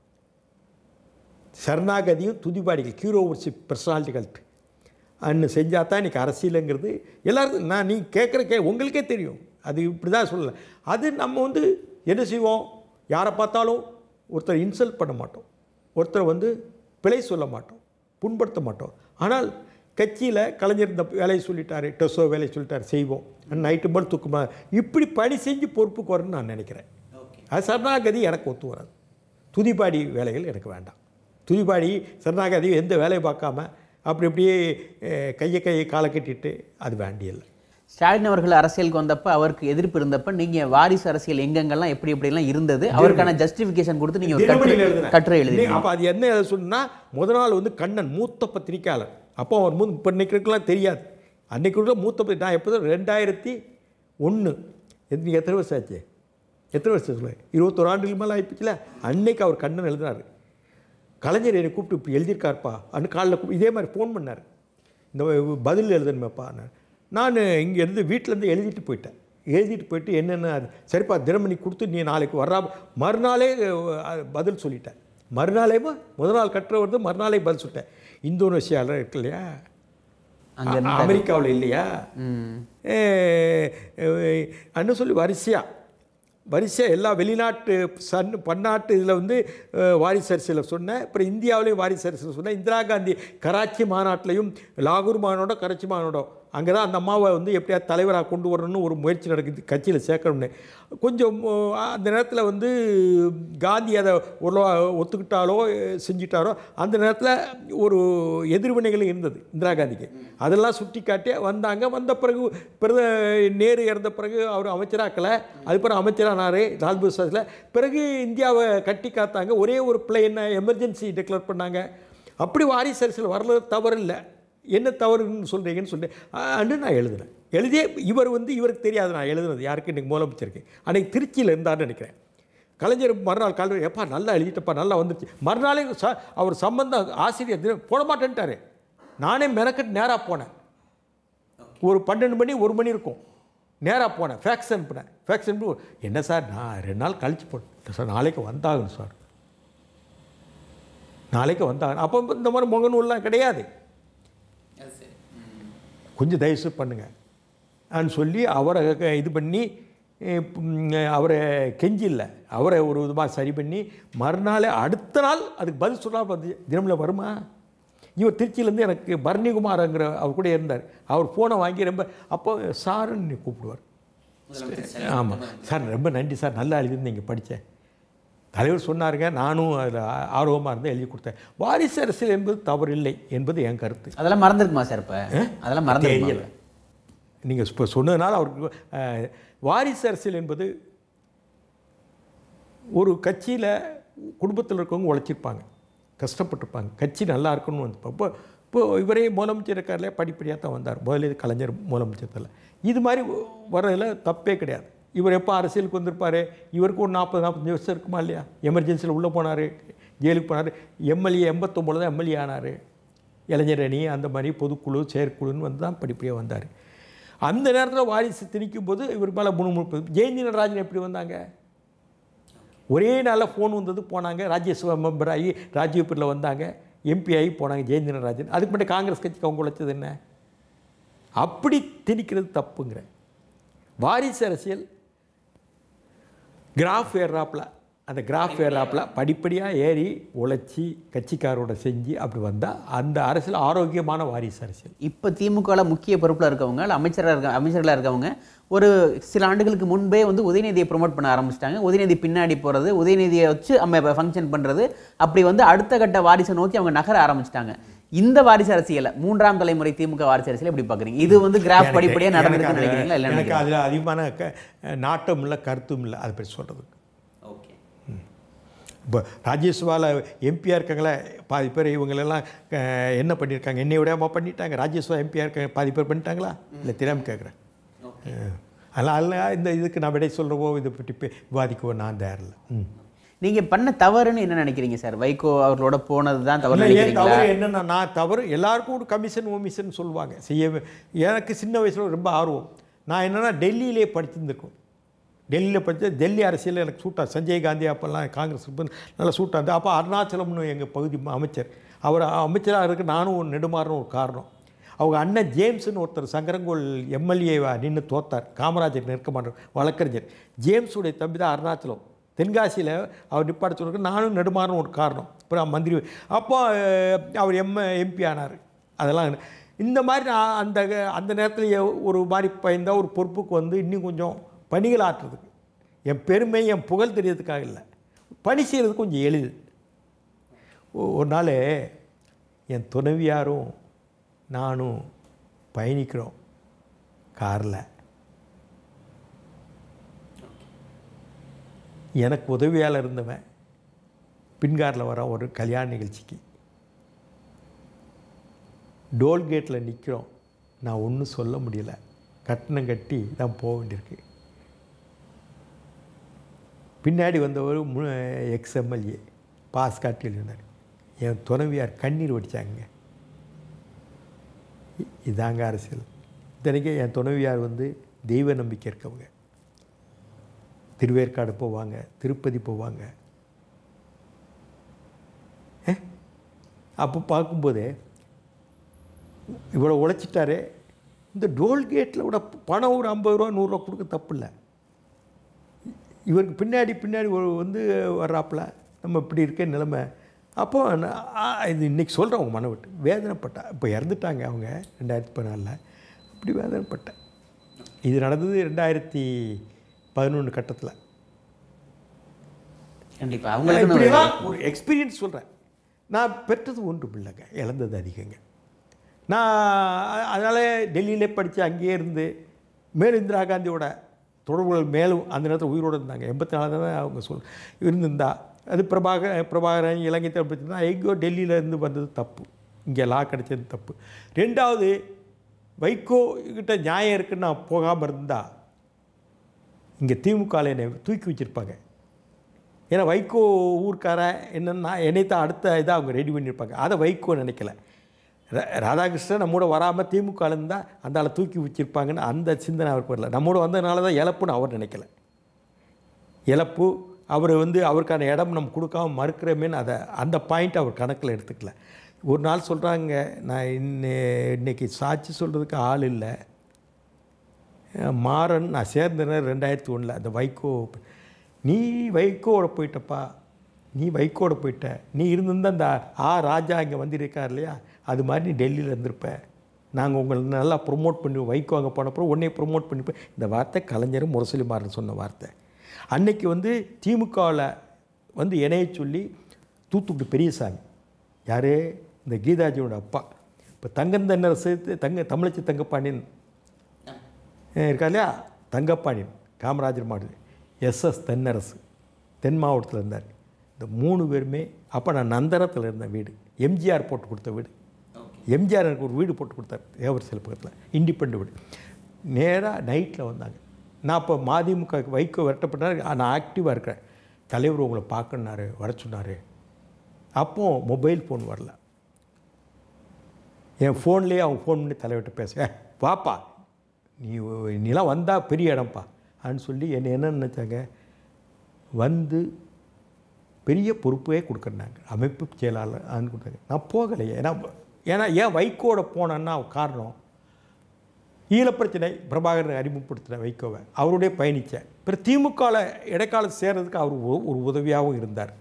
S2: சரணாகதியும் துதிப்பாடிகள் கியூரோவர்ஷிப் பர்சனாலிட்டிகள் அன்னு செஞ்சால் தான் இன்றைக்கி அரசியலுங்கிறது எல்லாருக்கும் நான் நீ கேட்குற கே உங்களுக்கே தெரியும் அது இப்படி தான் சொல்லலை அது நம்ம வந்து என்ன செய்வோம் யாரை பார்த்தாலும் ஒருத்தர் இன்சல்ட் பண்ண மாட்டோம் ஒருத்தர் வந்து பிழை சொல்ல மாட்டோம் புண்படுத்த மாட்டோம் ஆனால் கட்சியில் கலைஞர் இந்த வேலையை சொல்லிட்டாரு டெஸ்ஸோ வேலையை சொல்லிட்டாரு செய்வோம் நைட்டு மட்டும் தூக்குமா இப்படி பணி செஞ்சு பொறுப்புக்கு வரும்னு நான் நினைக்கிறேன் அது சரணாகதி எனக்கு ஒத்து வராது துதிப்பாடி வேலைகள் எனக்கு வேண்டாம் துதிப்பாடி சரணாகதி எந்த வேலையை பார்க்காம அப்படி அப்படியே அஹ், கையை கையை காலை கட்டிட்டு அது வேண்டியதில்லை
S1: ஸ்டாலின் அவர்கள் அரசியலுக்கு வந்தப்ப அவருக்கு எதிர்ப்பு இருந்தப்ப நீங்க வாரிசு அரசியல் எங்கெங்கெல்லாம் எப்படி எப்படிலாம் இருந்தது அவருக்கான ஜஸ்டிஃபிகேஷன் கொடுத்து நீங்க ஒரு
S2: தினமணியில்
S1: கட்டுரை
S2: எழுதினேன்.
S1: கட்டுரை எழுதி
S2: அப்போ அது என்ன எழுத சொன்னா முத நாள் வந்து கண்ணன் மூத்த பத்திரிக்கையாளர் அப்போ அவர் மூ இப்போ இன்னைக்குலாம் தெரியாது அன்னைக்கு கூட மூத்த பத்திரி நான் எப்போ ரெண்டாயிரத்தி ஒன்று எத்தனை எத்தனை வருஷம் ஆச்சு எத்தனை வருஷம் சொல்லுவேன் இருபத்தொரு ஆண்டுகள் மேலே ஆயிடுச்சுல அன்னைக்கு அவர் கண்ணன் எழுதினார் கலைஞர் என்னை கூப்பிட்டு இப்படி எழுதியிருக்காருப்பா அன்னு காலைல கூப்பிட்டு இதே மாதிரி ஃபோன் பண்ணார் இந்த பதில் எழுதணுமேப்பா நான் இங்கேருந்து வீட்டிலேருந்து எழுதிட்டு போயிட்டேன் எழுதிட்டு போயிட்டு என்னென்ன அது சரிப்பா தினமணி கொடுத்து நீ நாளைக்கு வர்றா மறுநாளே அஹ், பதில் சொல்லிட்டேன் மறுநாளே முதல் நாள் கட்டுற வருது மறுநாளே பதில் சொல்லிட்டேன் இந்தோனேஷியாவில் இருக்கு இல்லையா
S1: அங்க
S2: அமெரிக்காவில் இல்லையா
S1: ம்
S2: அன்னு சொல்லி வரிசையாக வரிசையாக எல்லா வெளிநாட்டு சன் பன்னாட்டு இதில் வந்து அஹ், வாரிசு அரசியலில் சொன்னேன் அப்புறம் இந்தியாவிலையும் வாரிசு அரசியல் சொன்னேன் இந்திரா காந்தி கராச்சி மாநாட்டிலையும் லாகூர் மாநாடோ கராச்சி மாநாடோ அங்கே தான் அந்த அம்மாவை வந்து எப்படியாவது தலைவராக கொண்டு வரணும்னு ஒரு முயற்சி நடக்குது கட்சியில் சேர்க்கணும்னு கொஞ்சம் அஹ், அந்த நேரத்தில் வந்து காந்தி அதை ஒரு ஒத்துக்கிட்டாலோ அஹ், செஞ்சிட்டாரோ அந்த நேரத்தில் ஒரு எதிர்வினைகள் இருந்தது இந்திரா காந்திக்கு அதெல்லாம் சுட்டி காட்டி வந்தாங்க வந்த பிறகு பிரத நேரு இறந்த பிறகு அவர் அமைச்சராக்கலை அதுக்கப்புறம் அமைச்சரானார் லால் பகதூர் பிறகு இந்தியாவை கட்டி காத்தாங்க ஒரே ஒரு பிள்ளை என்ன எமர்ஜென்சி டிக்ளேர் பண்ணாங்க அப்படி வாரிசு அரசியல் வரல தவறு இல்லை என்ன தவறுன்னு சொல்கிறீங்கன்னு சொல்லிட்டு அன்று நான் எழுதினேன் எழுதியே இவர் வந்து இவருக்கு தெரியாது நான் எழுதுனது யாருக்கு இன்றைக்கி முதலமைச்சருக்கு அன்றைக்கி திருச்சியில் இருந்தார்னு நினைக்கிறேன் கலைஞர் மறுநாள் காலையில் எப்பா நல்லா எழுதிட்டப்பா நல்லா வந்துருச்சு மறுநாளே ச அவர் சம்பந்தம் ஆசிரியர் தினம் போட மாட்டேன்ட்டாரு நானே மெனக்கட்டு நேராக போனேன் ஒரு பன்னெண்டு மணி ஒரு மணி இருக்கும் நேராக போனேன் ஃபேக்ஸ் அனுப்பினேன் ஃபேக்ஸ் அனுப்பி என்ன சார் நான் ரெண்டு நாள் கழிச்சு போனேன் இல்லை சார் நாளைக்கு வந்தாகணும் சார் நாளைக்கு வந்தாகணும் அப்போ இந்த மாதிரி முகநூல்லாம் கிடையாது கொஞ்சம் தயவுசெய்து பண்ணுங்க நான் சொல்லி அவரை க- இது பண்ணி அஹ், ம், அவரை கெஞ்சி இல்லை அவரை ஒரு விதமாக சரி பண்ணி மறுநாள் அடுத்த நாள் அதுக்கு பதில் சொன்னால் வந்து தினமில் வருமா இவர் திருச்சியிலேருந்து எனக்கு பரணிகுமார்ங்கிற அவர் கூட இருந்தார் அவர் ஃபோனை வாங்கி ரொம்ப அப்போ சாருன்னு கூப்பிடுவார் ஆமாம் சார் ரொம்ப நன்றி சார் நல்லா எழுதியிருந்தீங்க படித்தேன் தலைவர் சொன்னாருங்க நானும் அதில் ஆர்வமாக இருந்து எழுதி கொடுத்தேன் வாரிசு அரசியல் என்பது தவறில்லை என்பது என் கருத்து
S1: அதெல்லாம் மறந்துருக்குமா சார் இப்ப அதெல்லாம் மறந்துருக்குமா
S2: தெரியல நீங்கள் இப்போ சொன்னதுனால அவருக்கு அஹ், வாரிசு அரசியல் என்பது ஒரு கட்சியில் குடும்பத்தில் இருக்கவங்க உழைச்சிருப்பாங்க கஷ்டப்பட்டிருப்பாங்க கட்சி நல்லா இருக்கணும்னு வந்து அப்போ இப்போது இவரே முதலமைச்சர் இருக்கார்ல படிப்படியாக தான் வந்தார் முதல்ல கலைஞர் முதலமைச்சர் இது மாதிரி வர்றதில் தப்பே கிடையாது இவர் எப்போ அரசியலுக்கு வந்திருப்பார் இவருக்கு ஒரு நாற்பது நாற்பத்தஞ்சு வருஷம் இருக்குமா இல்லையா எமர்ஜென்சியில் உள்ளே போனார் ஜெயிலுக்கு போனார் எம்எல்ஏ எண்பத்தொம்போது தான் எம்எல்ஏ ஆனார் இளைஞர் அணி அந்த மாதிரி பொதுக்குழு செயற்குழுன்னு வந்து தான் படிப்படியாக வந்தார் அந்த நேரத்தில் வாரிசு திணிக்கும் போது இவர் மேலே முணுமுணுப்பு ஜெயந்தி நடராஜன் எப்படி வந்தாங்க ஒரே நாளில் ஃபோன் வந்தது போனாங்க ராஜ்யசபா மெம்பர் ஆகி ராஜ்யபுரில் வந்தாங்க எம்பி ஆகி போனாங்க ஜெயந்தி நடராஜன் அதுக்கு மட்டும் காங்கிரஸ் கட்சிக்கு அவங்க உழைச்சது என்ன அப்படி திணிக்கிறது தப்புங்கிற வாரிசு அரசியல் கிராஃப் ஏறாப்பில் அந்த கிராஃப் ஏறாப்பில் படிப்படியாக ஏறி உழைச்சி கட்சிக்காரோட செஞ்சு அப்படி வந்தால் அந்த அரசியல் ஆரோக்கியமான வாரிசு அரசியல்
S1: இப்போ திமுகவில் முக்கிய பொறுப்பில் இருக்கவங்க இல்லை அமைச்சராக இருக்க அமைச்சர்களாக இருக்கவங்க ஒரு சில ஆண்டுகளுக்கு முன்பே வந்து உதயநிதியை ப்ரோமோட் பண்ண ஆரம்பிச்சிட்டாங்க உதயநிதி பின்னாடி போகிறது உதயநிதியை வச்சு நம்ம ஃபங்க்ஷன் பண்ணுறது அப்படி வந்து அடுத்த கட்ட வாரிசை நோக்கி அவங்க நகர ஆரம்பிச்சிட்டாங்க இந்த வாரிசு அரசியலை மூன்றாம் தலைமுறை திமுக வாரிசு அரசியல் எப்படி பார்க்குறீங்க இது வந்து கிராஃப் படிப்படியாக நடந்திருக்குன்னு நினைக்கிறீங்களா இல்லை
S2: எனக்கு அதில் அதிகமான க நாட்டம் இல்லை கருத்தும் இல்லை அதை பற்றி சொல்கிறதுக்கு
S1: ஓகே
S2: இப்போ ராஜ்யசபாவில் எம்பியாக இருக்காங்களே பாதி பேர் இவங்களெல்லாம் அஹ், என்ன பண்ணியிருக்காங்க என்னை விடாமல் பண்ணிட்டாங்க ராஜ்யசபா எம்பியாக இருக்காங்க பாதி பேர் பண்ணிட்டாங்களா இல்லை தெரியாமல் கேட்குறேன் அதனால் அதில் இந்த இதுக்கு நான் விடை சொல்கிறவோ இதை பற்றி பே- விவாதிக்கவோ நான் தயாரில்லை ம்
S1: நீங்க பண்ண தவறுன்னு என்ன நினைக்கிறீங்க சார் வைகோ அவர்களோட போனது தான் தவறு
S2: இல்லை, ஏன்
S1: நினைக்கிறீங்களா
S2: தவறு என்னன்னா நான் தவறு எல்லாருக்கும் ஒரு கமிஷன் ஓமிஷன் சொல்லுவாங்க செய்ய எனக்கு சின்ன வயசில் ரொம்ப ஆர்வம் நான் என்னென்னா டெல்லியிலே படிச்சிருந்துருக்கோம் டெல்லியில் படித்த டெல்லி அரசியல் எனக்கு சூட்டா சஞ்சய் காந்தி அப்போல்லாம் காங்கிரஸ் இப்ப நல்லா சூட்டாக இருந்தது அப்போ அருணாச்சலம்னு எங்கள் பகுதி அமைச்சர் அவர் அமைச்சராக இருக்க நானும் ஒரு நெடுமாறனும் ஒரு காரணம் அவங்க அண்ணன் ஜேம்ஸ்னு ஒருத்தர் சங்கரங்கோல் எம்எல்ஏவா நின்று தோத்தார் காமராஜர் நெருக்கமான வழக்கறிஞர் ஜேம்ஸுடைய தம்பி தான் அருணாச்சலம் தென்காசியில் அவர் நிப்பாட சொல்றதுக்கு நானும் நெடுமாறனும் ஒரு காரணம் அப்புறம் மந்திரி அப்போ அஹ், அவர் எம் எம்பி ஆனார் அதெல்லாம் இந்த மாதிரி நான் அந்த அந்த நேரத்தில் எ- ஒரு மாதிரி பயந்தால் ஒரு பொறுப்புக்கு வந்து இன்னும் கொஞ்சம் பணிகள் ஆற்றுறதுக்கு என் பெருமை என் புகழ் தெரியறதுக்காக இல்லை பணி செய்கிறது கொஞ்சம் எளிது ஒ- ஒரு நாள் என் துணைவியாரும் நானும் பயணிக்கிறோம் காரில் எனக்கு உதவியால் இருந்தவன் பின்காரில் வர ஒரு கல்யாண நிகழ்ச்சிக்கு டோல்கேட்டில் நிற்கிறோம் நான் ஒன்றும் சொல்ல முடியல கட்டணம் கட்டி தான் போக வேண்டியிருக்கு பின்னாடி வந்தவர் எக்ஸ் எம்எல்ஏ பாஸ் காட்டி எழுதினார் என் துணைவியார் கண்ணீர் வடித்தாங்க இதாங்க அரசியல் இத்தனைக்கு என் துணைவியார் வந்து தெய்வ நம்பிக்கை இருக்கவங்க திருவேற்காடு போவாங்க திருப்பதி போவாங்க ஏ? அப்போ பார்க்கும்போதே இவ்வளோ உழைச்சிட்டாரே இந்த டோல்கேட்டில் விட பணம் ஒரு ஐம்பது ரூபா நூறுரூவா கொடுக்க தப்பு இல்லை இவருக்கு பின்னாடி பின்னாடி ஒரு வந்து வர்றாப்புல நம்ம இப்படி இருக்க நிலைமை அப்போ நான், ஆ, இது இன்றைக்கி சொல்கிறேன் அவங்க மன விட்டு வேதனைப்பட்டா இப்போ இறந்துட்டாங்க அவங்க ரெண்டாயிரத்தி பதினாலில் அப்படி வேதனைப்பட்டேன் இது நடந்தது ரெண்டாயிரத்தி பதினொன்று கட்டத்தில்
S1: கண்டிப்பா அவங்களுக்கு
S2: இப்படியெல்லாம் ஒரு எக்ஸ்பீரியன்ஸ் சொல்கிறேன் நான் பெற்றது ஒன்றும் இல்லைங்க இழந்தது அதிகங்க நான் அதனால் டெல்லியிலே படித்து அங்கேயே இருந்து மேலும் இந்திரா காந்தியோட தொடர்புகள் மேலும் அந்த நேரத்தில் உயிரோடு இருந்தாங்க எண்பத்தி நாலு தான் அவங்க சொல் இருந்திருந்தா அது பிரபாக பிரபாகரன் இலங்கை பற்றினா எங்கேயோ டெல்லியில் இருந்து வந்தது தப்பு இங்கே லா கிடைச்சது தப்பு ரெண்டாவது வைகோ கிட்ட நியாயம் இருக்குன்னு நான் போகாமல் இருந்தால் இங்கே திமுகவில் என்னை தூக்கி வச்சுருப்பாங்க ஏன்னா வைகோ ஊர்க்காரன் என்னென்னா என்னை தான் அடுத்த இதாக அவங்க ரெடி பண்ணியிருப்பாங்க அதை வைகோ நினைக்கல ரா- ராதாகிருஷ்ணன் நம்மோட வராமல் திமுக இருந்தால் அந்த ஆளை தூக்கி வச்சிருப்பாங்கன்னு அந்த சிந்தனை அவருக்கு வரல நம்மோட வந்ததுனால தான் இழப்புன்னு அவர் நினைக்கல இழப்பு அவர் வந்து அவருக்கான இடம் நம்ம கொடுக்காம மறுக்கிறோமேன்னு அதை அந்த பாயிண்ட் அவர் கணக்கில் எடுத்துக்கல ஒரு நாள் சொல்கிறாங்க நான் இன்னை இன்னைக்கு சாட்சி சொல்கிறதுக்கு ஆள் இல்லை மாறன் நான் சேர்ந்தேன் ரெண்டாயிரத்தி ஒன்றில் அந்த வைகோ நீ வைகோவோட போயிட்டப்பா நீ வைகோட போயிட்ட நீ இருந்திருந்தா அந்த ஆ ராஜா இங்கே வந்திருக்கார் இல்லையா அது மாதிரி நீ டெல்லியில் இருந்திருப்ப நாங்கள் உங்களை நல்லா ப்ரொமோட் பண்ணி வைகோ அங்கே போனப்போ உன்னை ப்ரொமோட் பண்ணிப்போம் இந்த வார்த்தை கலைஞரும் முரசொலி மாறன் சொன்ன வார்த்தை அன்னைக்கு வந்து திமுகவில் வந்து இணைய சொல்லி தூத்துக்குடி பெரியசாமி யார் இந்த கீதாஜியோட அப்பா இப்போ தங்கம் தென்னரசு தங்க தமிழச்சி தங்கப்பாண்டியன் அஹ் இருக்கா இல்லையா தங்கப்பாண்டியன் காமராஜர் மாடு எஸ்எஸ் தென்னரசு தென் மாவட்டத்தில் இருந்தார் இந்த மூணு பேருமே அப்போ நான் நந்தனத்தில் இருந்த வீடு எம்ஜிஆர் போட்டு கொடுத்த வீடு எம்ஜிஆர் எனக்கு ஒரு வீடு போட்டு கொடுத்தாரு தேவர் சில பக்கத்தில் இண்டிபெண்ட் வீடு நேராக நைட்டில் வந்தாங்க நான் இப்போ மதிமுக வைக்க விரட்டப்பட்டார் நான் ஆக்டிவாக இருக்கிறேன் தலைவர் உங்களை பார்க்கணுனாரு வர சொன்னார் அப்போ மொபைல் ஃபோன் வரல என் ஃபோன்லேயே அவங்க ஃபோன் பண்ணி தலைவர்கிட்ட பேச "ஏ, வாப்பா நீ நீலாம் வந்தால் பெரிய இடம்ப்பா அப்படின்னு சொல்லி என்னை என்ன நினச்சாங்க வந்து பெரிய பொறுப்பே கொடுக்குறாங்க அமைப்பு செயலாளர் அதுன்னு கொடுத்தாங்க நான் போகலையே ஏன்னா ஏன்னா ஏன் வைகோட போனேன்னா காரணம் ஈழப்பிரச்சனை பிரபாகரன் அறிமுகப்படுத்தின வைகோவை அவருடைய பயணித்தேன் பிறகு திமுகவில் இடைக்காலத்து சேர்றதுக்கு அவர் ஒரு- ஒரு உதவியாகவும் இருந்தார்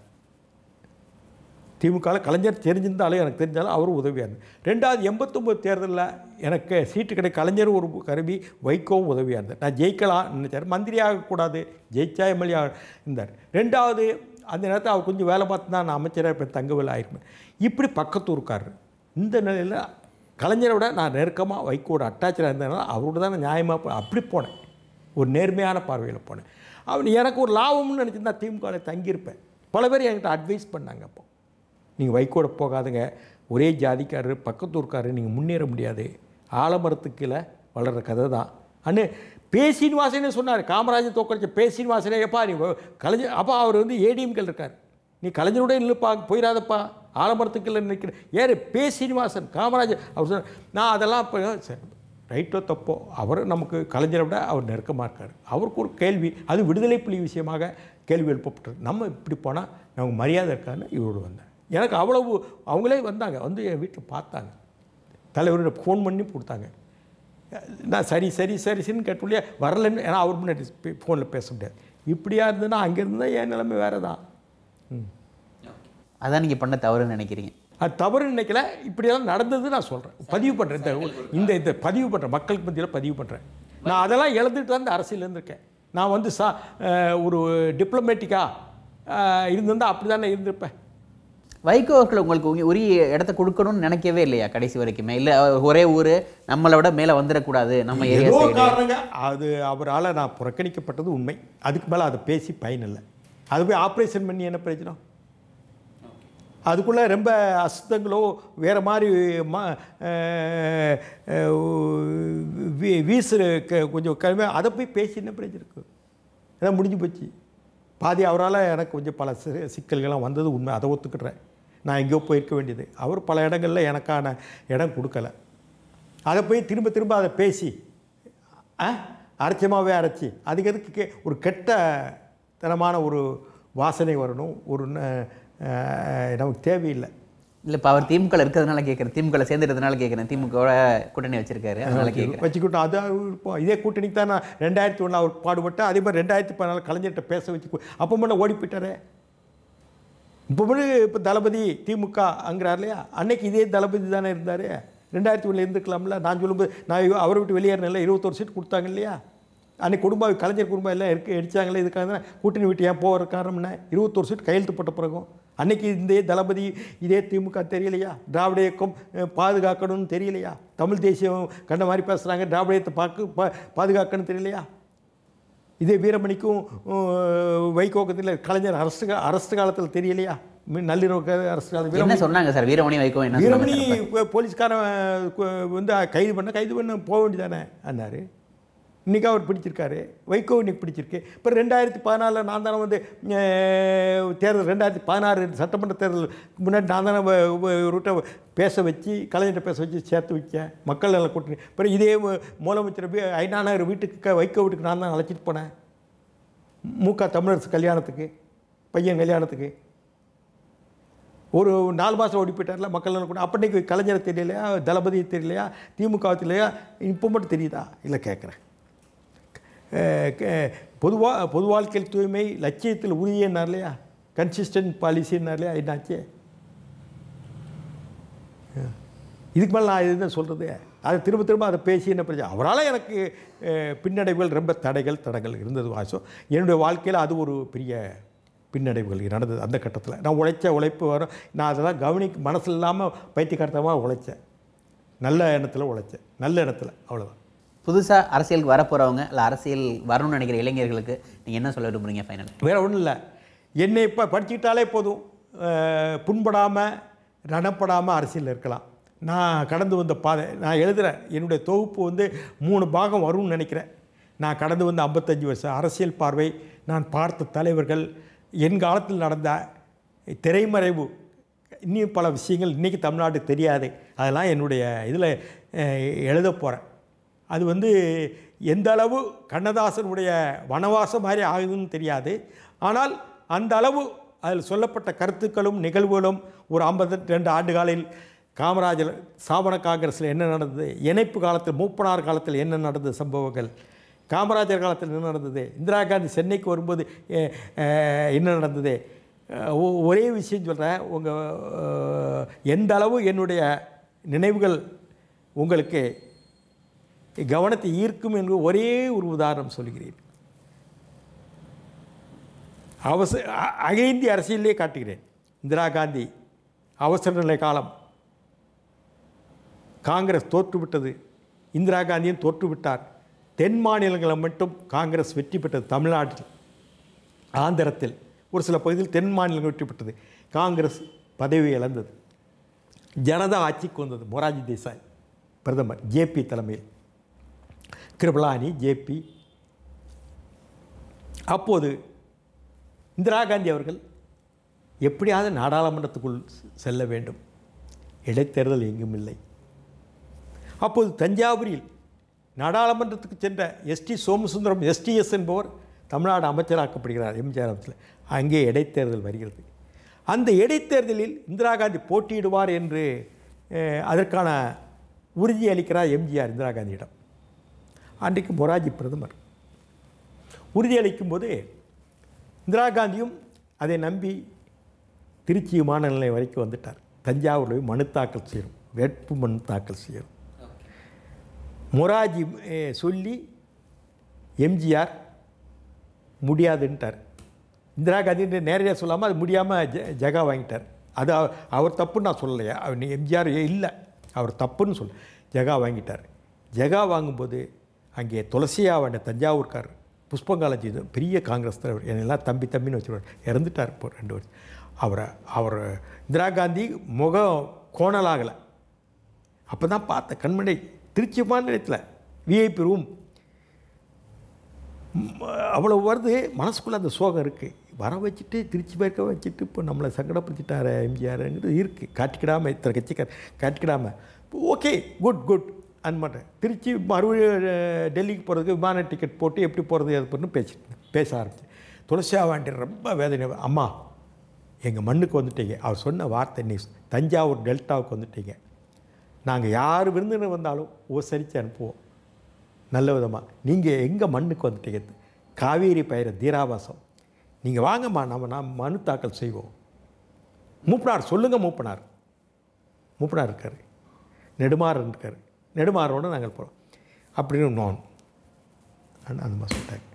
S2: திமுகவில் கலைஞர் தெரிஞ்சிருந்தாலும் எனக்கு தெரிஞ்சாலும் அவரும் உதவியாக இருந்தார் ரெண்டாவது எண்பத்தொம்பது தேர்தலில் எனக்கு சீட்டு கிடை கலைஞர் ஒரு கருவி வைகோவும் உதவியாக இருந்தார் நான் ஜெயிக்கலாம் நினைச்சார் மந்திரி ஆகக்கூடாது ஜெயிச்சா எம்எல்ஏ இருந்தார் ரெண்டாவது அந்த நேரத்தில் அவர் கொஞ்சம் வேலை பார்த்து தான் நான் அமைச்சராக இப்போ தங்கவேல் ஆயிருப்பேன் இப்படி பக்கத்தூருக்காரர் இந்த நிலையில் கலைஞரை விட நான் நெருக்கமாக வைகோட அட்டாச்சாக இருந்ததுனால அவரோட தான் நான் நியாயமாக போ- அப்படி போனேன் ஒரு நேர்மையான பார்வையில் போனேன் அவன் எனக்கு ஒரு லாபம்னு நினச்சிருந்தா திமுகவில் தங்கியிருப்பேன் பல பேர் என்கிட்ட அட்வைஸ் பண்ணாங்க அப்போ நீங்கள் வைகோட போகாதுங்க ஒரே ஜாதிக்காரர் பக்கத்தூர்க்காரர் நீங்கள் முன்னேற முடியாது ஆலமரத்துக்கு கீழே வளர்கிற கதை தான் அண்ணே பேசின் வாசனே சொன்னார் காமராஜர் தோக்கடிச்ச பேசின் வாசனே எப்பா நீ வ- கலைஞர் அப்போ அவர் வந்து ஏடிஎம்கள் இருக்கார் நீ கலைஞரோட இல்லைப்பா போயிடாதப்பா ஆலமரத்துக்கு இல்லை நிற்கிற ஏறு பே சீனிவாசன் காமராஜர் அவர் சொன்னார் நான் அதெல்லாம் இப்போ சரி ரைட்டோ தப்போ அவர் நமக்கு கலைஞரை விட அவர் நெருக்கமாக இருக்கார் அவருக்கு ஒரு கேள்வி அது விடுதலை புலி விஷயமாக கேள்வி எழுப்பப்பட்டது நம்ம இப்படி போனால் நமக்கு மரியாதை இருக்கான்னு இவரோடு வந்தேன் எனக்கு அவ்வளவு அவங்களே வந்தாங்க வந்து என் வீட்டில் பார்த்தாங்க தலைவரோட ஃபோன் பண்ணி கொடுத்தாங்க நான் சரி சரி சரி சரின்னு கேட்டுள்ளே வரலன்னு ஏன்னா அவர் முன்னாடி ஃபோனில் பேச முடியாது இப்படியா இருந்ததுன்னா அங்கே இருந்தால் என் நிலைமை வேறு தான் ம்
S1: அதான் நீங்கள் பண்ண தவறுன்னு நினைக்கிறீங்க
S2: அது தவறு நினைக்கல இப்படியெல்லாம் நடந்தது நான் சொல்கிறேன் பதிவு பண்ணுறேன் இந்த இந்த இந்த பதிவு பண்ணுறேன் மக்களுக்கு மத்தியில் பதிவு பண்ணுறேன் நான் அதெல்லாம் இழந்துட்டு வந்து அரசியல் இருந்திருக்கேன் நான் வந்து சா அஹ், ஒரு டிப்ளமேட்டிக்காக இருந்திருந்தால் அப்படி தானே இருந்திருப்பேன்
S1: வைகோ அவர்கள் உங்களுக்கு உங்க- உரிய இடத்த கொடுக்கணும்னு நினைக்கவே இல்லையா கடைசி வரைக்குமே இல்லை ஒரே ஊர் நம்மளை விட மேலே வந்துடக்கூடாது நம்ம ஏரியா
S2: ஏதோ
S1: சைடு
S2: காரணங்க அது அவரால் நான் புறக்கணிக்கப்பட்டது உண்மை அதுக்கு மேலே அதை பேசி பயனில்லை அது போய் ஆப்ரேஷன் பண்ணி என்ன பிரயோஜனம் அதுக்குள்ளே ரொம்ப அசுத்தங்களோ வேறு மாதிரி ம அஹ், அஹ், வீ- வீசுற க- கொஞ்சம் கம்மியா அதை போய் பேசி என்ன பிரயோஜனம் இருக்கு அதான் முடிஞ்சு போச்சு பாதி அவரால் எனக்கு கொஞ்சம் பல சி- சிக்கல்கள்லாம் வந்தது உண்மை அதை ஒத்துக்கிடுறேன் நான் எங்கேயோ போயிருக்க வேண்டியது அவர் பல இடங்களில் எனக்கான இடம் கொடுக்கல அதை போய் திரும்ப திரும்ப அதை பேசி ஆ அரைச்சமாகவே அரைச்சி அதுக்கு எதுக்கு கே ஒரு கெட்ட தனமான ஒரு வாசனை வரணும் ஒரு ந- அஹ், நமக்கு தேவையில்லை
S1: இல்லை இப்போ அவர் திமுக இருக்கிறதுனால கேட்குறேன் திமுக சேர்ந்துறதுனால கேட்குறேன் திமுக கூட்டணி வச்சிருக்காரு அதனால கேட்குறேன்
S2: வச்சுக்கிட்டோம் அது இருப்போம் இதே கூட்டணிக்கு தான் நான் ரெண்டாயிரத்தி ஒன்று அவர் பாடுபட்டேன் அதே மாதிரி ரெண்டாயிரத்தி பதினாலு கலைஞர்கிட்ட பேச வச்சு கு- அப்போ முன்ன ஓடி போயிட்டாரே இப்போ முன்னாடி இப்போ தளபதி திமுக அங்கிறார் இல்லையா அன்னைக்கு இதே தளபதி தானே இருந்தார் ரெண்டாயிரத்தி ஒன்றில் இருந்துக்கலாம்ல நான் சொல்லும்போது நான் இவ- அவரை விட்டு வெளியேறினில்ல இருபத்தொரு சீட் கொடுத்தாங்க இல்லையா அன்னைக்கு குடும்பம் கலைஞர் குடும்பம் எல்லாம் இருக்கு அடிச்சாங்களே இதுக்காக தான் கூட்டணி விட்டு ஏன் போகிற காரணம் என்ன இருபத்தொரு சீட் கையெழுத்து போட்ட பிறகும் அன்னைக்கு இதே தளபதி இதே திமுக தெரியலையா திராவிட இயக்கம் அஹ், பாதுகாக்கணும்னு தெரியலையா தமிழ் தேசியம் கண்ட மாதிரி பேசுகிறாங்க திராவிட இயக்கத்தை பார்க்க பா பாதுகாக்கணும்னு தெரியலையா இதே வீரமணிக்கும் அஹ், வைகோக்கத்தில் கலைஞர் அரசு கா- அரசு காலத்தில் தெரியலையா மி- நள்ளிரவு க- அரசு காலத்தில்
S1: என்ன சொன்னாங்க சார் வீரமணி வைகோ என்ன சொன்னாங்க
S2: வீரமணி
S1: சார் அப்ப?
S2: போ- போலீஸ்காரன் அஹ், கு- வந்து கைது பண்ண கைது பண்ண போக வேண்டியதானே அண்ணாரு இன்றைக்கி அவர் பிடிச்சிருக்காரு வைகோ இன்னைக்கு பிடிச்சிருக்கு இப்போ ரெண்டாயிரத்தி பதினாலில் நான் தானே வந்து அஹ், தேர்தல் ரெண்டாயிரத்தி பதினாறு சட்டமன்ற தேர்தல் முன்னாடி நான் தானே ரூட்டை பேச வச்சு கலைஞர்கிட்ட பேச வச்சு சேர்த்து வச்சேன் மக்கள் நல கூட்டணி அப்புறம் இதே மு- முதலமைச்சர் வீ- ஐநானார் வீட்டுக்கு க- வைகோ வீட்டுக்கு நான் தான் அழைச்சிட்டு போனேன் மூக்கா தமிழரசு கல்யாணத்துக்கு பையன் கல்யாணத்துக்கு ஒரு நாலு மாதம் ஓடி போயிட்டார்ல மக்கள் நலன் கூட அப்போ இன்னைக்கு கலைஞரை தெரியலையா தளபதி தெரியலையா திமுக தெரியலையா இப்போ மட்டும் தெரியுதா இல்லை கேட்குறேன் பொதுவாக பொது வாழ்க்கையில் தூய்மை லட்சியத்தில் உறுதியன்னார் இல்லையா கன்சிஸ்டன்ட் பாலிசின்னார் இல்லையா என்னாச்சு இதுக்கு மேலே நான் எதுவும் சொல்கிறது அதை திரும்ப திரும்ப அதை பேசி என்ன பிரச்சனை அவரால் எனக்கு அஹ், பின்னடைவுகள் ரொம்ப தடைகள் தடங்கள் இருந்தது வாசம் என்னுடைய வாழ்க்கையில் அது ஒரு பெரிய பின்னடைவுகள் நடந்தது அந்த கட்டத்தில் நான் உழைச்ச உழைப்பு வரும் நான் அதெல்லாம் கவனிக்க மனசு இல்லாமல் பைத்தியக்காரத்தமாக உழைச்சேன் நல்ல எண்ணத்தில் உழைச்சேன் நல்ல எண்ணத்தில் அவ்வளோதான்
S1: புதுசா அரசியலுக்கு வரப்போறவங்க இல்லை அரசியல் வரணும்னு நினைக்கிற இளைஞர்களுக்கு நீங்க என்ன சொல்ல விரும்புறீங்க ஃபைனல்
S2: வேற ஒன்றும் இல்லை என்னை இப்போ படிச்சுக்கிட்டாலே போதும் அஹ், புண்படாமல் ரணப்படாமல் அரசியலில் இருக்கலாம் நான் கடந்து வந்த பாதை நான் எழுதுகிறேன் என்னுடைய தொகுப்பு வந்து மூணு பாகம் வரும்னு நினைக்கிறேன் நான் கடந்து வந்த ஐம்பத்தஞ்சு வருஷம் அரசியல் பார்வை நான் பார்த்த தலைவர்கள் என் காலத்தில் நடந்த திரைமறைவு இன்னும் பல விஷயங்கள் இன்றைக்கி தமிழ்நாட்டுக்கு தெரியாது அதெல்லாம் என்னுடைய இதில் எழுத போகிறேன் அது வந்து எந்த அளவு கண்ணதாசனுடைய வனவாசம் மாதிரி ஆகுதுன்னு தெரியாது ஆனால் அந்த அளவு அதில் சொல்லப்பட்ட கருத்துக்களும் நிகழ்வுகளும் ஒரு ஐம்பத்தி ரெண்டு ஆண்டு காலில் காமராஜர் சாவன காங்கிரஸில் என்ன நடந்தது இணைப்பு காலத்தில் மூப்பனார் காலத்தில் என்ன நடந்தது சம்பவங்கள் காமராஜர் காலத்தில் என்ன நடந்தது இந்திரா காந்தி சென்னைக்கு வரும்போது எ- அஹ், என்ன நடந்தது அஹ், ஒ- ஒரே விஷயம் சொல்கிறேன் உங்கள் எந்த அளவு என்னுடைய நினைவுகள் உங்களுக்கு கவனத்தை ஈர்க்கும் என்று ஒரே ஒரு உதாரணம் சொல்கிறேன் அவசர அ- அகில இந்திய அரசியலே காட்டுகிறேன் இந்திரா காந்தி அவசர நிலை காலம் காங்கிரஸ் தோற்றுவிட்டது இந்திரா காந்தியும் தோற்றுவிட்டார் தென் மாநிலங்களில் மட்டும் காங்கிரஸ் வெற்றி பெற்றது தமிழ்நாட்டில் ஆந்திரத்தில் ஒரு சில பகுதியில் தென் மாநிலங்கள் வெற்றி பெற்றது காங்கிரஸ் பதவி இழந்தது ஜனதா ஆட்சிக்கு வந்தது மொராஜி தேசாய் பிரதமர் ஜேபி தலைமையில் கிருபலானி ஜேபி அப்போது இந்திரா காந்தி அவர்கள் எப்படியாவது நாடாளுமன்றத்துக்குள் செல்ல வேண்டும் இடைத்தேர்தல் எங்கும் இல்லை அப்போது தஞ்சாவூரில் நாடாளுமன்றத்துக்கு சென்ற எஸ்டி சோமசுந்தரம் எஸ்டிஎஸ் என்பவர் தமிழ்நாடு அமைச்சராக்கப்படுகிறார் எம்ஜிஆர் அமைச்சர் அங்கே இடைத்தேர்தல் வருகிறது அந்த இடைத்தேர்தலில் இந்திரா காந்தி போட்டியிடுவார் என்று அஹ், அதற்கான உறுதி அளிக்கிறார் எம்ஜிஆர் இந்திரா காந்தியிடம் அன்றைக்கு மொராஜி பிரதமர் உறுதியளிக்கும் போது இந்திரா காந்தியும் அதை நம்பி திருச்சி விமான நிலையம் வரைக்கும் வந்துட்டார் தஞ்சாவூரில் போய் மனு தாக்கல் செய்யணும் வேட்பு மனு தாக்கல் செய்யணும் மொராஜி அஹ், சொல்லி எம்ஜிஆர் முடியாதுன்ட்டார் இந்திரா காந்தி நேரடியாக சொல்லாமல் அது முடியாமல் ஜ ஜகா வாங்கிட்டார் அது அவ- அவர் தப்புன்னு நான் சொல்லலையா அவர் நீ எம்ஜிஆர் இல்லை அவர் தப்புன்னு சொல்ல ஜகா வாங்கிட்டார் ஜகா வாங்கும்போது அங்கே துளசியாவண்ட தஞ்சாவூர்கார் புஷ்பங்காலஜி பெரிய காங்கிரஸ் தலைவர் என்னெல்லாம் தம்பி தம்பின்னு வச்சுருவார் இறந்துட்டார் இப்போ ரெண்டு வருஷம் அவரை அவர் இந்திரா காந்தி முகம் கோணலாகலை அப்போ தான் பார்த்தேன் கண்மணி திருச்சி மாநிலத்தில் விஐபி ரூம் அவ்வளோ வருது மனசுக்குள்ளே அந்த சோகம் இருக்குது வர வச்சுட்டு திருச்சி பேர்க்க வச்சுட்டு இப்போ நம்மளை சங்கடப்படுத்திட்டார எம்ஜிஆருங்கிறது இருக்குது காட்டிக்கிடாமல் இத்தனை கட்சிக்கார் காட்டிக்கிடாமல் ஓகே குட் குட் அந்த மாட்டேன் திருச்சி மறுபடியும் அஹ், டெல்லிக்கு போகிறதுக்கு விமான டிக்கெட் போட்டு எப்படி போகிறது அது பண்ணு பேசிட்டு பேச ஆரம்பிச்சு துளசியா வாண்டி ரொம்ப வேதனை அம்மா எங்கள் மண்ணுக்கு வந்துட்டீங்க அவர் சொன்ன வார்த்தை நீ தஞ்சாவூர் டெல்டாவுக்கு வந்துட்டீங்க நாங்கள் யார் விருந்தினர் வந்தாலும் உபசரித்து அனுப்புவோம் நல்ல விதமாக நீங்கள் எங்கள் மண்ணுக்கு வந்துட்டீங்க காவேரி பயிர தீராவாசம் நீங்கள் வாங்கம்மா நம்ம நாம் மனு தாக்கல் செய்வோம் மூப்பனார் சொல்லுங்கள் மூப்பனார் மூப்பனார் இருக்கார் நெடுமாறன் இருக்கார் நெடுமாறோட நாங்கள் போகிறோம் அப்படின்னு நான் அந்த அந்த மாதிரி சொல்லிட்டாங்க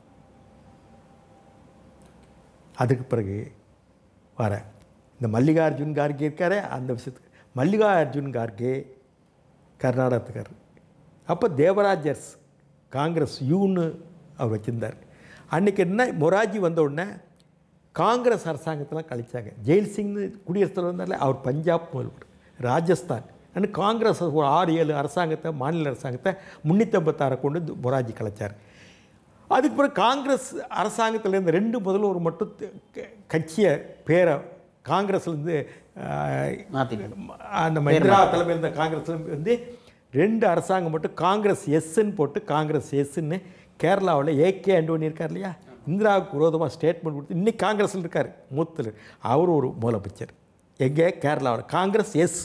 S2: அதுக்கு பிறகு வர இந்த மல்லிகார்ஜுன் கார்கே இருக்காரே அந்த விஷயத்துக்கு மல்லிகார்ஜுன் கார்கே கர்நாடகத்துக்கார் அப்போ தேவராஜர்ஸ் காங்கிரஸ் யூன்னு அவர் வச்சுருந்தார் அன்றைக்கி என்ன மொராஜி வந்த உடனே காங்கிரஸ் அரசாங்கத்தெல்லாம் கழிச்சாங்க ஜெயில் சிங்னு குடியரசுத் தலைவர் வந்தார்ல அவர் பஞ்சாப் முதல்வர் ராஜஸ்தான் அண்ட் காங்கிரஸ் ஒரு ஆறு ஏழு அரசாங்கத்தை மாநில அரசாங்கத்தை முந்நூற்றம்பத்தாறை கொண்டு து- மொராஜி கலைச்சார் அதுக்கு பிறகு காங்கிரஸ் அரசாங்கத்தில் இருந்த ரெண்டு முதல்வர் மட்டும் த- க- கட்சியை பேரை காங்கிரஸ்லேருந்து
S1: மாத்திக்கணும்.
S2: அந்த இந்திரா தலைமையில் இருந்த காங்கிரஸ் வந்து ரெண்டு அரசாங்கம் மட்டும் காங்கிரஸ் எஸ்ன்னு போட்டு காங்கிரஸ் எஸ்ன்னு கேரளாவில் ஏகே அண்டோனி இருக்கார் இல்லையா இந்திராவுக்கு விரோதமாக ஸ்டேட்மெண்ட் கொடுத்து இன்னைக்கு காங்கிரஸில் இருக்கார் மூத்தர் அவர் ஒரு முதலமைச்சர் எங்கே கேரளாவில் காங்கிரஸ் எஸ்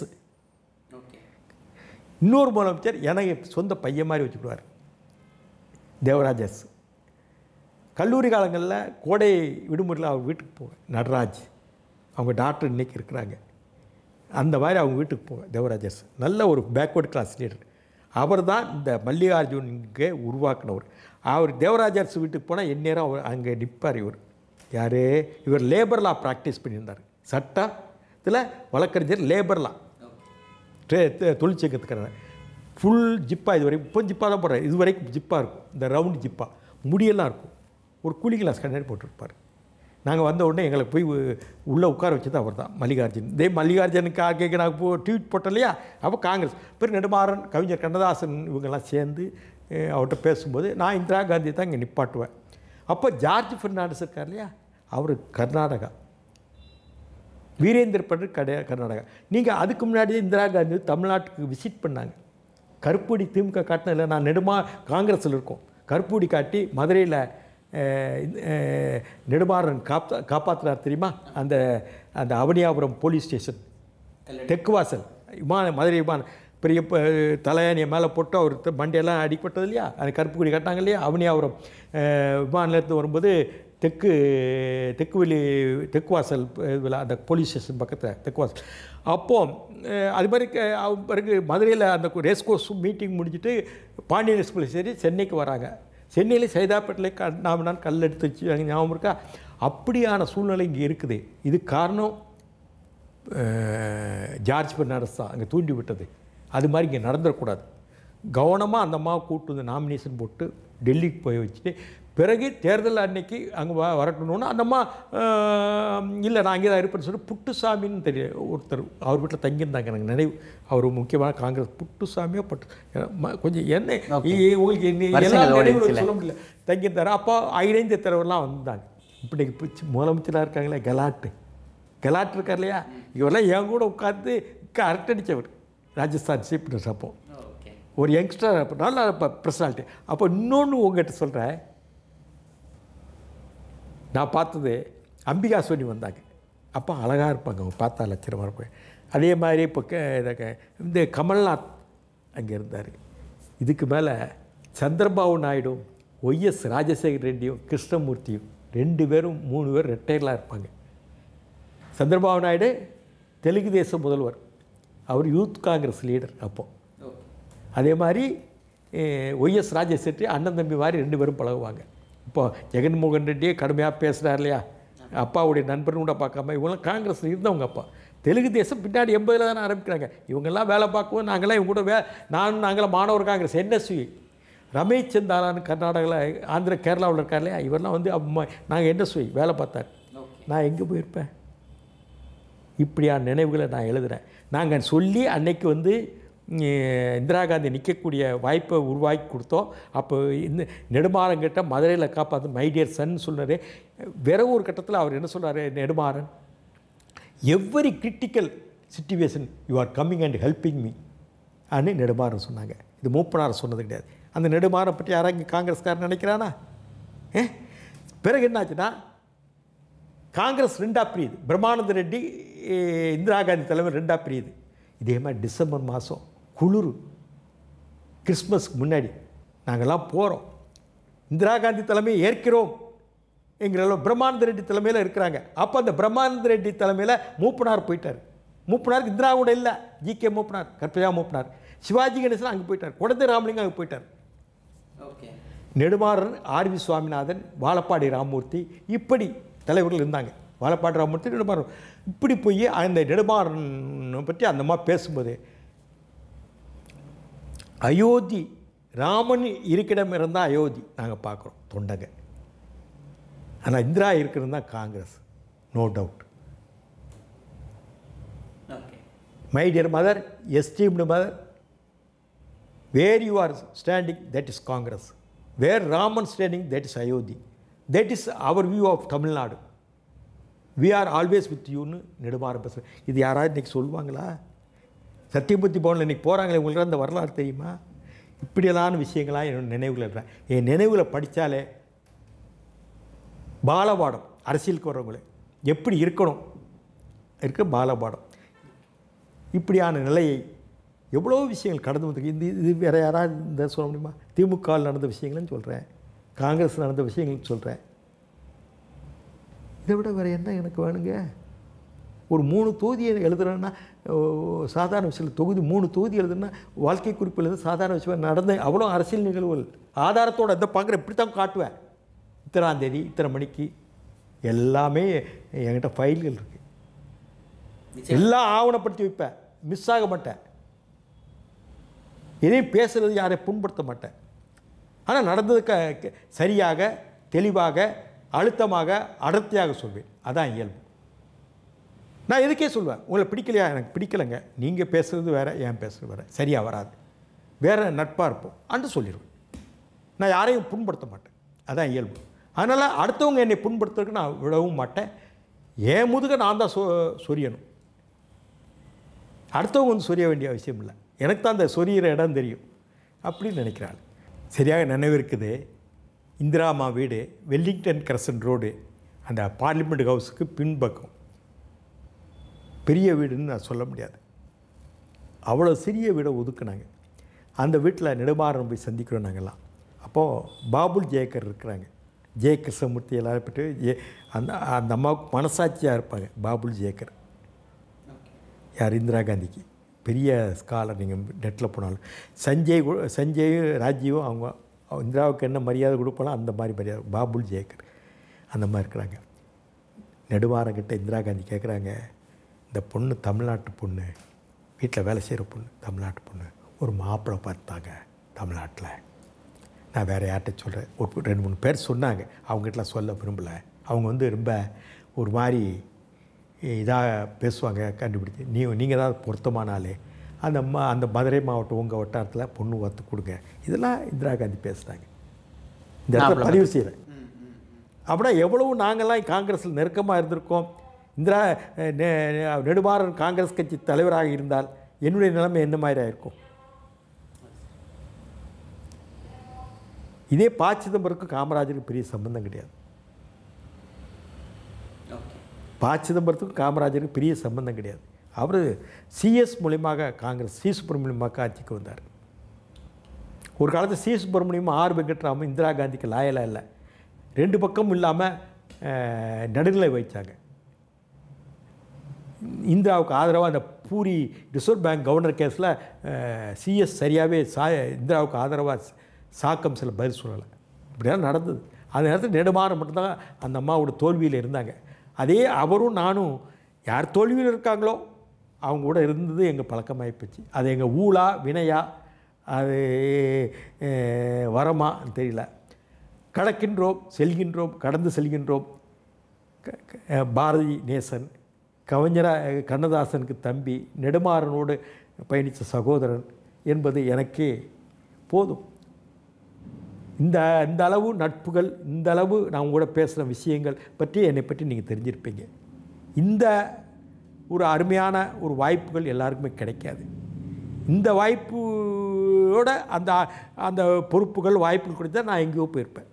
S2: இன்னொரு முதலமைச்சர் எனக்கு சொந்த பையன் மாதிரி வச்சுக்கிடுவார் தேவராஜஸ் கல்லூரி காலங்களில் கோடை விடுமுறையில் அவங்க வீட்டுக்கு போவேன் நடராஜ் அவங்க டாக்டர் இன்னைக்கு இருக்கிறாங்க அந்த மாதிரி அவங்க வீட்டுக்கு போவேன் தேவராஜஸ் நல்ல ஒரு பேக்வர்ட் கிளாஸ் லீடர் அவர் தான் இந்த மல்லிகார்ஜுனுக்கு உருவாக்குனவர் அவர் தேவராஜர்ஸ் வீட்டுக்கு போனால் எந்நேரம் அவர் அங்கே நிற்பார் இவர் யார் இவர் லேபர் லா ப்ராக்டிஸ் பண்ணியிருந்தார் சட்டத்தில் வழக்கறிஞர் லேபர் லா தொழிற்சங்கத்துக்காரன் ஃபுல் ஜிப்பா இது வரைக்கும் இப்போ ஜிப்பா தான் போடுறாரு இது வரைக்கும் ஜிப்பா இருக்கும் இந்த ரவுண்ட் ஜிப்பா முடியெல்லாம் இருக்கும் ஒரு கூலிங் கிளாஸ் கண்ணாடி போட்டிருப்பார் நாங்கள் வந்த உடனே எங்களை போய் உள்ளே உட்கார வச்சது அவர் தான் மல்லிகார்ஜுன் இதே மல்லிகார்ஜுனுக்கு கேட்க நான் போ ட்வீட் போட்டேன் இல்லையா அப்போ காங்கிரஸ் பிறகு நெடுமாறன் கவிஞர் கண்ணதாசன் இவங்கெல்லாம் சேர்ந்து அஹ், அவர்கிட்ட பேசும்போது நான் இந்திரா காந்தி தான் இங்கே நிப்பாட்டுவேன் அப்போ ஜார்ஜ் ஃபெர்னாண்டஸ் இருக்கார் இல்லையா அவர் கர்நாடகா வீரேந்திர பட்டர் கடை கர்நாடகா நீங்கள் அதுக்கு முன்னாடியே இந்திரா காந்தி தமிழ்நாட்டுக்கு விசிட் பண்ணாங்க கருப்புடி திமுக காட்டினதில்ல நான் நெடுமா காங்கிரஸில் இருக்கோம் கருப்புடி காட்டி மதுரையில் நெடுமாறன் காப்பா காப்பாற்றினார் தெரியுமா அந்த அந்த அவனியாபுரம் போலீஸ் ஸ்டேஷன் தெற்கு வாசல் விமான மதுரை விமான பெரிய ப- தலையணியை மேலே போட்டு அவர் த- மண்டையெல்லாம் அடிப்பட்டது இல்லையா அந்த கருப்பு கொடி கட்டினாங்க இல்லையா அவனியாபுரம் அஹ், விமான நிலையத்து வரும்போது தெற்கு தெற்கு வெளி தெற்கு வாசல் இதில் அந்த போலீஸ் ஸ்டேஷன் பக்கத்தில் தெற்கு வாசல் அப்போ அஹ், அது மாதிரி க- அவ- பிறகு மதுரையில் அந்த ரேஸ் கோர்ஸ் மீட்டிங் முடிஞ்சிட்டு பாண்டியன் எக்ஸ்பிரஸ் சரி சென்னைக்கு வராங்க சென்னையில் சைதாப்பேட்டில் க நாம கல் எடுத்து வச்சு அங்கே ஞாபகம் இருக்கா அப்படியான சூழ்நிலை இங்கே இருக்குது இது காரணம் அஹ், ஜார்ஜ் பெர்னாண்டஸ் தான் அங்கே தூண்டி விட்டது அது மாதிரி இங்கே நடந்துடக்கூடாது கவனமாக அந்த அம்மாவை கூட்டு வந்து நாமினேஷன் போட்டு டெல்லிக்கு போய் வச்சுட்டு பிறகு தேர்தல் அன்னைக்கு அங்கே வ வரட்டணும்னு அந்த அம்மா அஹ், இல்லை நான் அங்கே தான் இருப்பேன்னு சொல்லி புட்டுசாமின்னு தெரியும் ஒருத்தர் அவர் வீட்டில் தங்கியிருந்தாங்க எனக்கு நினைவு அவர் முக்கியமான காங்கிரஸ் புட்டுசாமியோ பட்டு ம- கொஞ்சம் என்ன இ- உங்களுக்கு என்ன- எல்லா
S1: வருஷங்கள் ஓடிடுச்சுல.
S2: நினைவுகளும் சொல்ல முடியல தங்கியிருந்தார் அப்போ ஐரைந்து தலைவர்லாம் வந்தாங்க இப்படி பிடிச்சி முதலமைச்சராக இருக்காங்களே கலாட்டு கலாட் இருக்கார் இல்லையா இவரெல்லாம் என் கூட உட்காந்து அரட்டடிச்சவர் ராஜஸ்தான் சீஃப் மினிஸ்டர் அப்போ ஒரு யங்ஸ்டர் அப்போ நல்ல பர்சனாலிட்டி அப்போ இன்னொன்று உங்ககிட்ட சொல்கிறேன் நான் பார்த்தது அம்பிகா சோனி வந்தாங்க அப்போ அழகாக இருப்பாங்க அவங்க பார்த்தா லட்சணமாக இருப்பாங்க அதே மாதிரி இப்போ க- இத க- இந்த கமல்நாத் அங்கே இருந்தார் இதுக்கு மேலே சந்திரபாபு நாயுடு ஒய்எஸ் ராஜசேகர் ரெட்டியும் கிருஷ்ணமூர்த்தியும் ரெண்டு பேரும் மூணு பேர் ரெட்டையர்லாம் இருப்பாங்க சந்திரபாபு நாயுடு தெலுங்கு தேச முதல்வர் அவர் யூத் காங்கிரஸ் லீடர் அப்போ அதே மாதிரி ஒய்எஸ் ராஜசேகர் அண்ணன் தம்பி மாதிரி ரெண்டு பேரும் பழகுவாங்க இப்போ ஜெகன்மோகன் ரெட்டியே கடுமையாக பேசுகிறார் இல்லையா அப்பாவுடைய நண்பர்னு கூட பார்க்காம இவங்களாம் காங்கிரஸில் இருந்தவங்க அப்பா தெலுங்கு தேசம் பின்னாடி எண்பதில் தானே ஆரம்பிக்கிறாங்க இவங்கெல்லாம் வேலை பார்க்கவும் நாங்களாம் இவங்க கூட வே நானும் நாங்களாம் மாணவர் காங்கிரஸ் என்எஸ்வி ரமேஷ் சந்தாலான்னு கர்நாடகாவில் ஆந்திர கேரளாவில் இருக்கார் இல்லையா இவரெல்லாம் வந்து நாங்கள் என்எஸ்வி வேலை பார்த்தார் நான் எங்கே போயிருப்பேன் இப்படியான நினைவுகளை நான் எழுதுகிறேன் நாங்கள் சொல்லி அன்னைக்கு வந்து அஹ், இந்திரா காந்தி நிற்கக்கூடிய வாய்ப்பை உருவாக்கி கொடுத்தோம் அப்போ இந்த நெடுமாறன் கிட்ட மதுரையில் காப்பாற்று மைடியர் சன் சொன்னார் வேற ஒரு கட்டத்தில் அவர் என்ன சொல்றாரு Nedumaran every critical situation you are coming and helping me அன்னு நெடுமாறன் சொன்னாங்க இது மூப்பனார் சொன்னது கிடையாது அந்த நெடுமாறன் பற்றி யாராவது இங்கே காங்கிரஸ்காரன் நினைக்கிறானா ஏ பிறகு என்னாச்சுன்னா காங்கிரஸ் ரெண்டா பிரியுது பிரம்மானந்த ரெட்டி eh, இந்திரா காந்தி தலைவர் ரெண்டா பிரியுது இதே மாதிரி டிசம்பர் மாதம் குளிர் கிறிஸ்மஸ்க்கு முன்னாடி நாங்கள்லாம் போகிறோம் இந்திரா காந்தி தலைமையை ஏற்கிறோம் என்கிற அளவு பிரம்மானந்த ரெட்டி தலைமையில் இருக்கிறாங்க அப்போ அந்த பிரம்மானந்த ரெட்டி தலைமையில் மூப்பனார் போயிட்டார் மூப்பனாருக்கு இந்திரா கூட இல்லை ஜி கே மூப்பனார் கற்பையா மூப்பனார் சிவாஜி கணேசன் அங்கே போயிட்டார் குழந்தை ராமலிங்கம் அங்கே போயிட்டார் நெடுமாறன் ஆர்வி சுவாமிநாதன் வாழப்பாடி ராமூர்த்தி இப்படி தலைவர்கள் இருந்தாங்க வாழப்பாடி ராமூர்த்தி நெடுமாறன் இப்படி போய் அந்த நெடுமாறன் பற்றி அந்த மாதிரி பேசும்போது அயோத்தி ராமன் இருக்கிடம் இருந்தால் அயோத்தி நாங்கள் பார்க்குறோம் தொண்டங்க ஆனால் இந்திரா இருக்கிறது தான் Congress no doubt my dear mother esteemed mother where you are standing that is Congress where Raman standing that is Ayodhya that is our view of Tamil Nadu we are always with யூன்னு நெடுமாறம் பேசுகிறேன் இது யாராவது இன்றைக்கி சொல்லுவாங்களா சத்தியமூர்த்தி பவனில் இன்றைக்கி போகிறாங்களே உங்களுக்கு அந்த வரலாறு தெரியுமா இப்படியெல்லாம் விஷயங்களாக என்னோட நினைவுகள் இருக்கிறேன் என் நினைவுகளை படித்தாலே பாலபாடம் அரசியலுக்கு வர்றவங்களே எப்படி இருக்கணும் இருக்க பாலபாடம் இப்படியான நிலையை எவ்வளோ விஷயங்கள் கடந்து வந்திருக்கு இந்த இது வேறு யாராவது இந்த சொல்ல முடியுமா திமுகவில் நடந்த விஷயங்கள்னு சொல்கிறேன் காங்கிரஸ் நடந்த விஷயங்கள்னு சொல்கிறேன் இதை விட வேறு என்ன எனக்கு வேணுங்க ஒரு மூணு தொகுதியை எழுதுறேன்னா ஓ, சாதாரண விஷயம் தொகுதி மூணு தொகுதி எழுதுனா வாழ்க்கை குறிப்பு எழுது சாதாரண விஷயம் நடந்த அவ்வளோ அரசியல் நிகழ்வுகள் ஆதாரத்தோட எந்த பார்க்குறேன் இப்படி தான் காட்டுவேன் இத்தனாம் தேதி இத்தனை மணிக்கு எல்லாமே என்கிட்ட ஃபைல்கள் இருக்குது எல்லாம் ஆவணப்படுத்தி வைப்பேன் மிஸ் ஆக மாட்டேன் எதையும் பேசுறது யாரையும் புண்படுத்த மாட்டேன் ஆனால் நடந்தது க க- சரியாக தெளிவாக அழுத்தமாக அடர்த்தியாக சொல்வேன் அதான் இயல்பு நான் எதுக்கே சொல்லுவேன் உங்களை பிடிக்கலையா எனக்கு பிடிக்கலைங்க நீங்கள் பேசுகிறது வேறு ஏன் பேசுகிறது வேறு சரியாக வராது வேறு நட்பாக இருப்போம் அன்று சொல்லிடுவேன் நான் யாரையும் புண்படுத்த மாட்டேன் அதான் இயல்பு அதனால் அடுத்தவங்க என்னை புண்படுத்துறதுக்கு நான் விடவும் மாட்டேன் என் முதுக நான் தான் சொ சொரியணும் அடுத்தவங்க வந்து சொரிய வேண்டிய அவசியம் இல்லை எனக்கு தான் அந்த சொரியிற இடம் தெரியும் அப்படின்னு நினைக்கிறாள் சரியாக நினைவு இருக்குது இந்திராமா வீடு வெல்லிங்டன் கிரசன் ரோடு அந்த பார்லிமெண்ட் ஹவுஸுக்கு பின்பக்கம் பெரிய வீடுன்னு நான் சொல்ல முடியாது அவ்வளோ சிறிய வீடை ஒதுக்குனாங்க அந்த வீட்டில் நெடுமாறன் போய் சந்திக்கிறோம் நாங்கள்லாம் அப்போது பாபுல் ஜெயக்கர் இருக்கிறாங்க ஜெய கிருஷ்ணமூர்த்தி எல்லாரும் பட்டு ஜெய அந்த அந்த அம்மாவுக்கு மனசாட்சியாக இருப்பாங்க பாபுல் ஜெயக்கர் யார் இந்திரா காந்திக்கு பெரிய ஸ்காலர் நீங்கள் நெட்டில் போனாலும் சஞ்சய் கூட- சஞ்சய் ராஜீவும் அவங்க அவங்க இந்திராவுக்கு என்ன மரியாதை கொடுப்பாலும் அந்த மாதிரி மரியாதை பாபுல் ஜெயக்கர் அந்த மாதிரி இருக்கிறாங்க நெடுவாரங்கிட்ட இந்திரா காந்தி கேட்குறாங்க இந்த பொண்ணு தமிழ்நாட்டு பொண்ணு வீட்டில் வேலை செய்கிற பொண்ணு தமிழ்நாட்டு பொண்ணு ஒரு மாப்பிள்ளை பார்த்தாங்க தமிழ்நாட்டில் நான் வேறு யார்கிட்ட சொல்கிறேன் ஒரு ரெண்டு மூணு பேர் சொன்னாங்க அவங்ககிட்டலாம் சொல்ல விரும்பலை அவங்க வந்து ரொம்ப ஒரு மாதிரி இதாக பேசுவாங்க கண்டுபிடிச்சு நீ நீங்கள் தான் பொருத்தமான ஆளு அந்த மா அந்த மதுரை மாவட்டம் உங்கள் வட்டாரத்தில் பொண்ணு பார்த்து கொடுங்க இதெல்லாம் இந்திரா காந்தி பேசுனாங்க இந்த இடத்துல பதிவு செய்கிறேன் அப்படின்னா எவ்வளவு நாங்கள்லாம் காங்கிரஸில் நெருக்கமாக இருந்திருக்கோம் இந்திரா அஹ், நெ- நெ- நெடுமாறன் காங்கிரஸ் கட்சி தலைவராக இருந்தால் என்னுடைய நிலைமை என்ன மாதிரி ஆயிருக்கும் இதே ப சிதம்பரத்துக்கும் காமராஜருக்கும் பெரிய சம்பந்தம் கிடையாது ப சிதம்பரத்துக்கும் காமராஜருக்கும் பெரிய சம்பந்தம் கிடையாது அவர் சிஎஸ் மூலியமாக காங்கிரஸ் சி சுப்பிரமணியமாக ஆட்சிக்கு வந்தார் ஒரு காலத்தில் சி சுப்பிரமணியம் ஆர் வெங்கட்ராமன் இந்திரா காந்திக்கு லாயலாக இல்லை ரெண்டு பக்கமும் இல்லாமல் நடுநிலை வைச்சாங்க இந்திராவுக்கு ஆதரவாக அந்த பூரி ரிசர்வ் பேங்க் கவர்னர் கேஸில் சிஎஸ் சரியாகவே சா இந்திராவுக்கு ஆதரவாக சாக்கம் சில பதில் சொல்லலை இப்படியெல்லாம் நடந்தது அந்த நேரத்தில் நெடுமாறம் மட்டும்தான் அந்த அம்மாவோட தோல்வியில் இருந்தாங்க அதே அவரும் நானும் யார் தோல்வியில் இருக்காங்களோ அவங்க கூட இருந்தது எங்கள் பழக்கமாகி போச்சு அது எங்கள் ஊழா வினையா அது அஹ், வரமா தெரியல கடக்கின்றோம் செல்கின்றோம் கடந்து செல்கின்றோம் க- க- அஹ் பாரதி நேசன் கவிஞரா கண்ணதாசனுக்கு தம்பி நெடுமாறனோடு பயணித்த சகோதரன் என்பது எனக்கே போதும் இந்த இந்த அளவு நட்புகள் இந்த அளவு நான் கூட பேசுகிற விஷயங்கள் பற்றி என்னை பற்றி நீங்கள் தெரிஞ்சிருப்பீங்க இந்த ஒரு அருமையான ஒரு வாய்ப்புகள் எல்லாருக்குமே கிடைக்காது இந்த வாய்ப்போட அந்த அந்த பொறுப்புகள் வாய்ப்புகள் கொடுத்தா நான் எங்கேயோ போயிருப்பேன்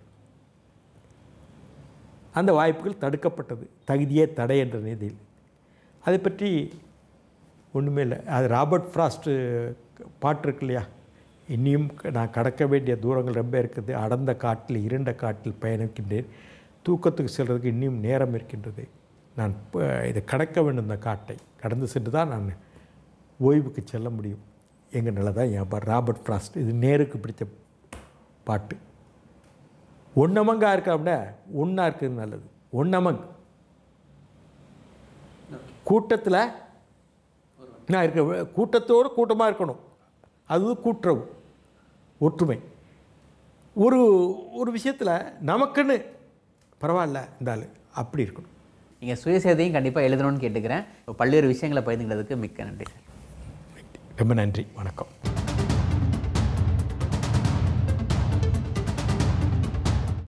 S2: அந்த வாய்ப்புகள் தடுக்கப்பட்டது தகுதியே தடை என்ற நிதியில் அதை பற்றி ஒன்றுமே இல்லை அது ராபர்ட் ஃப்ராஸ்ட்டு பாட்டு இருக்கு இல்லையா இன்னியும் க- நான் கடக்க வேண்டிய தூரங்கள் ரொம்ப இருக்குது அடர்ந்த காட்டில் இருண்ட காட்டில் பயணிக்கின்றேன் தூக்கத்துக்கு செல்றதுக்கு இன்னும் நேரம் இருக்கின்றது நான் ப- இதை கடக்க வேண்டும் இந்த காட்டை கடந்து சென்று தான் நான் ஓய்வுக்கு செல்ல முடியும் எங்கள் நிலை தான் என் பா- ராபர்ட் ஃப்ராஸ்ட் இது நேருக்கு பிடிச்ச பாட்டு ஒன்னமங்கா இருக்காம ஒன்றா இருக்கிறது நல்லது ஒன்னமங் கூட்டத்தில் நான் இருக்க கூட்டத்தோடு கூட்டமாக இருக்கணும் அது கூட்டுறவு ஒற்றுமை ஒரு ஒரு விஷயத்தில் நமக்குன்னு பரவாயில்ல இந்த ஆளு அப்படி இருக்கணும்
S1: நீங்கள் சுயசேதையும் கண்டிப்பாக எழுதணும்னு கேட்டுக்கிறேன் பல்வேறு விஷயங்களை பகிர்ந்துக்கிறதுக்கு மிக்க நன்றி சார்
S2: ரொம்ப நன்றி வணக்கம்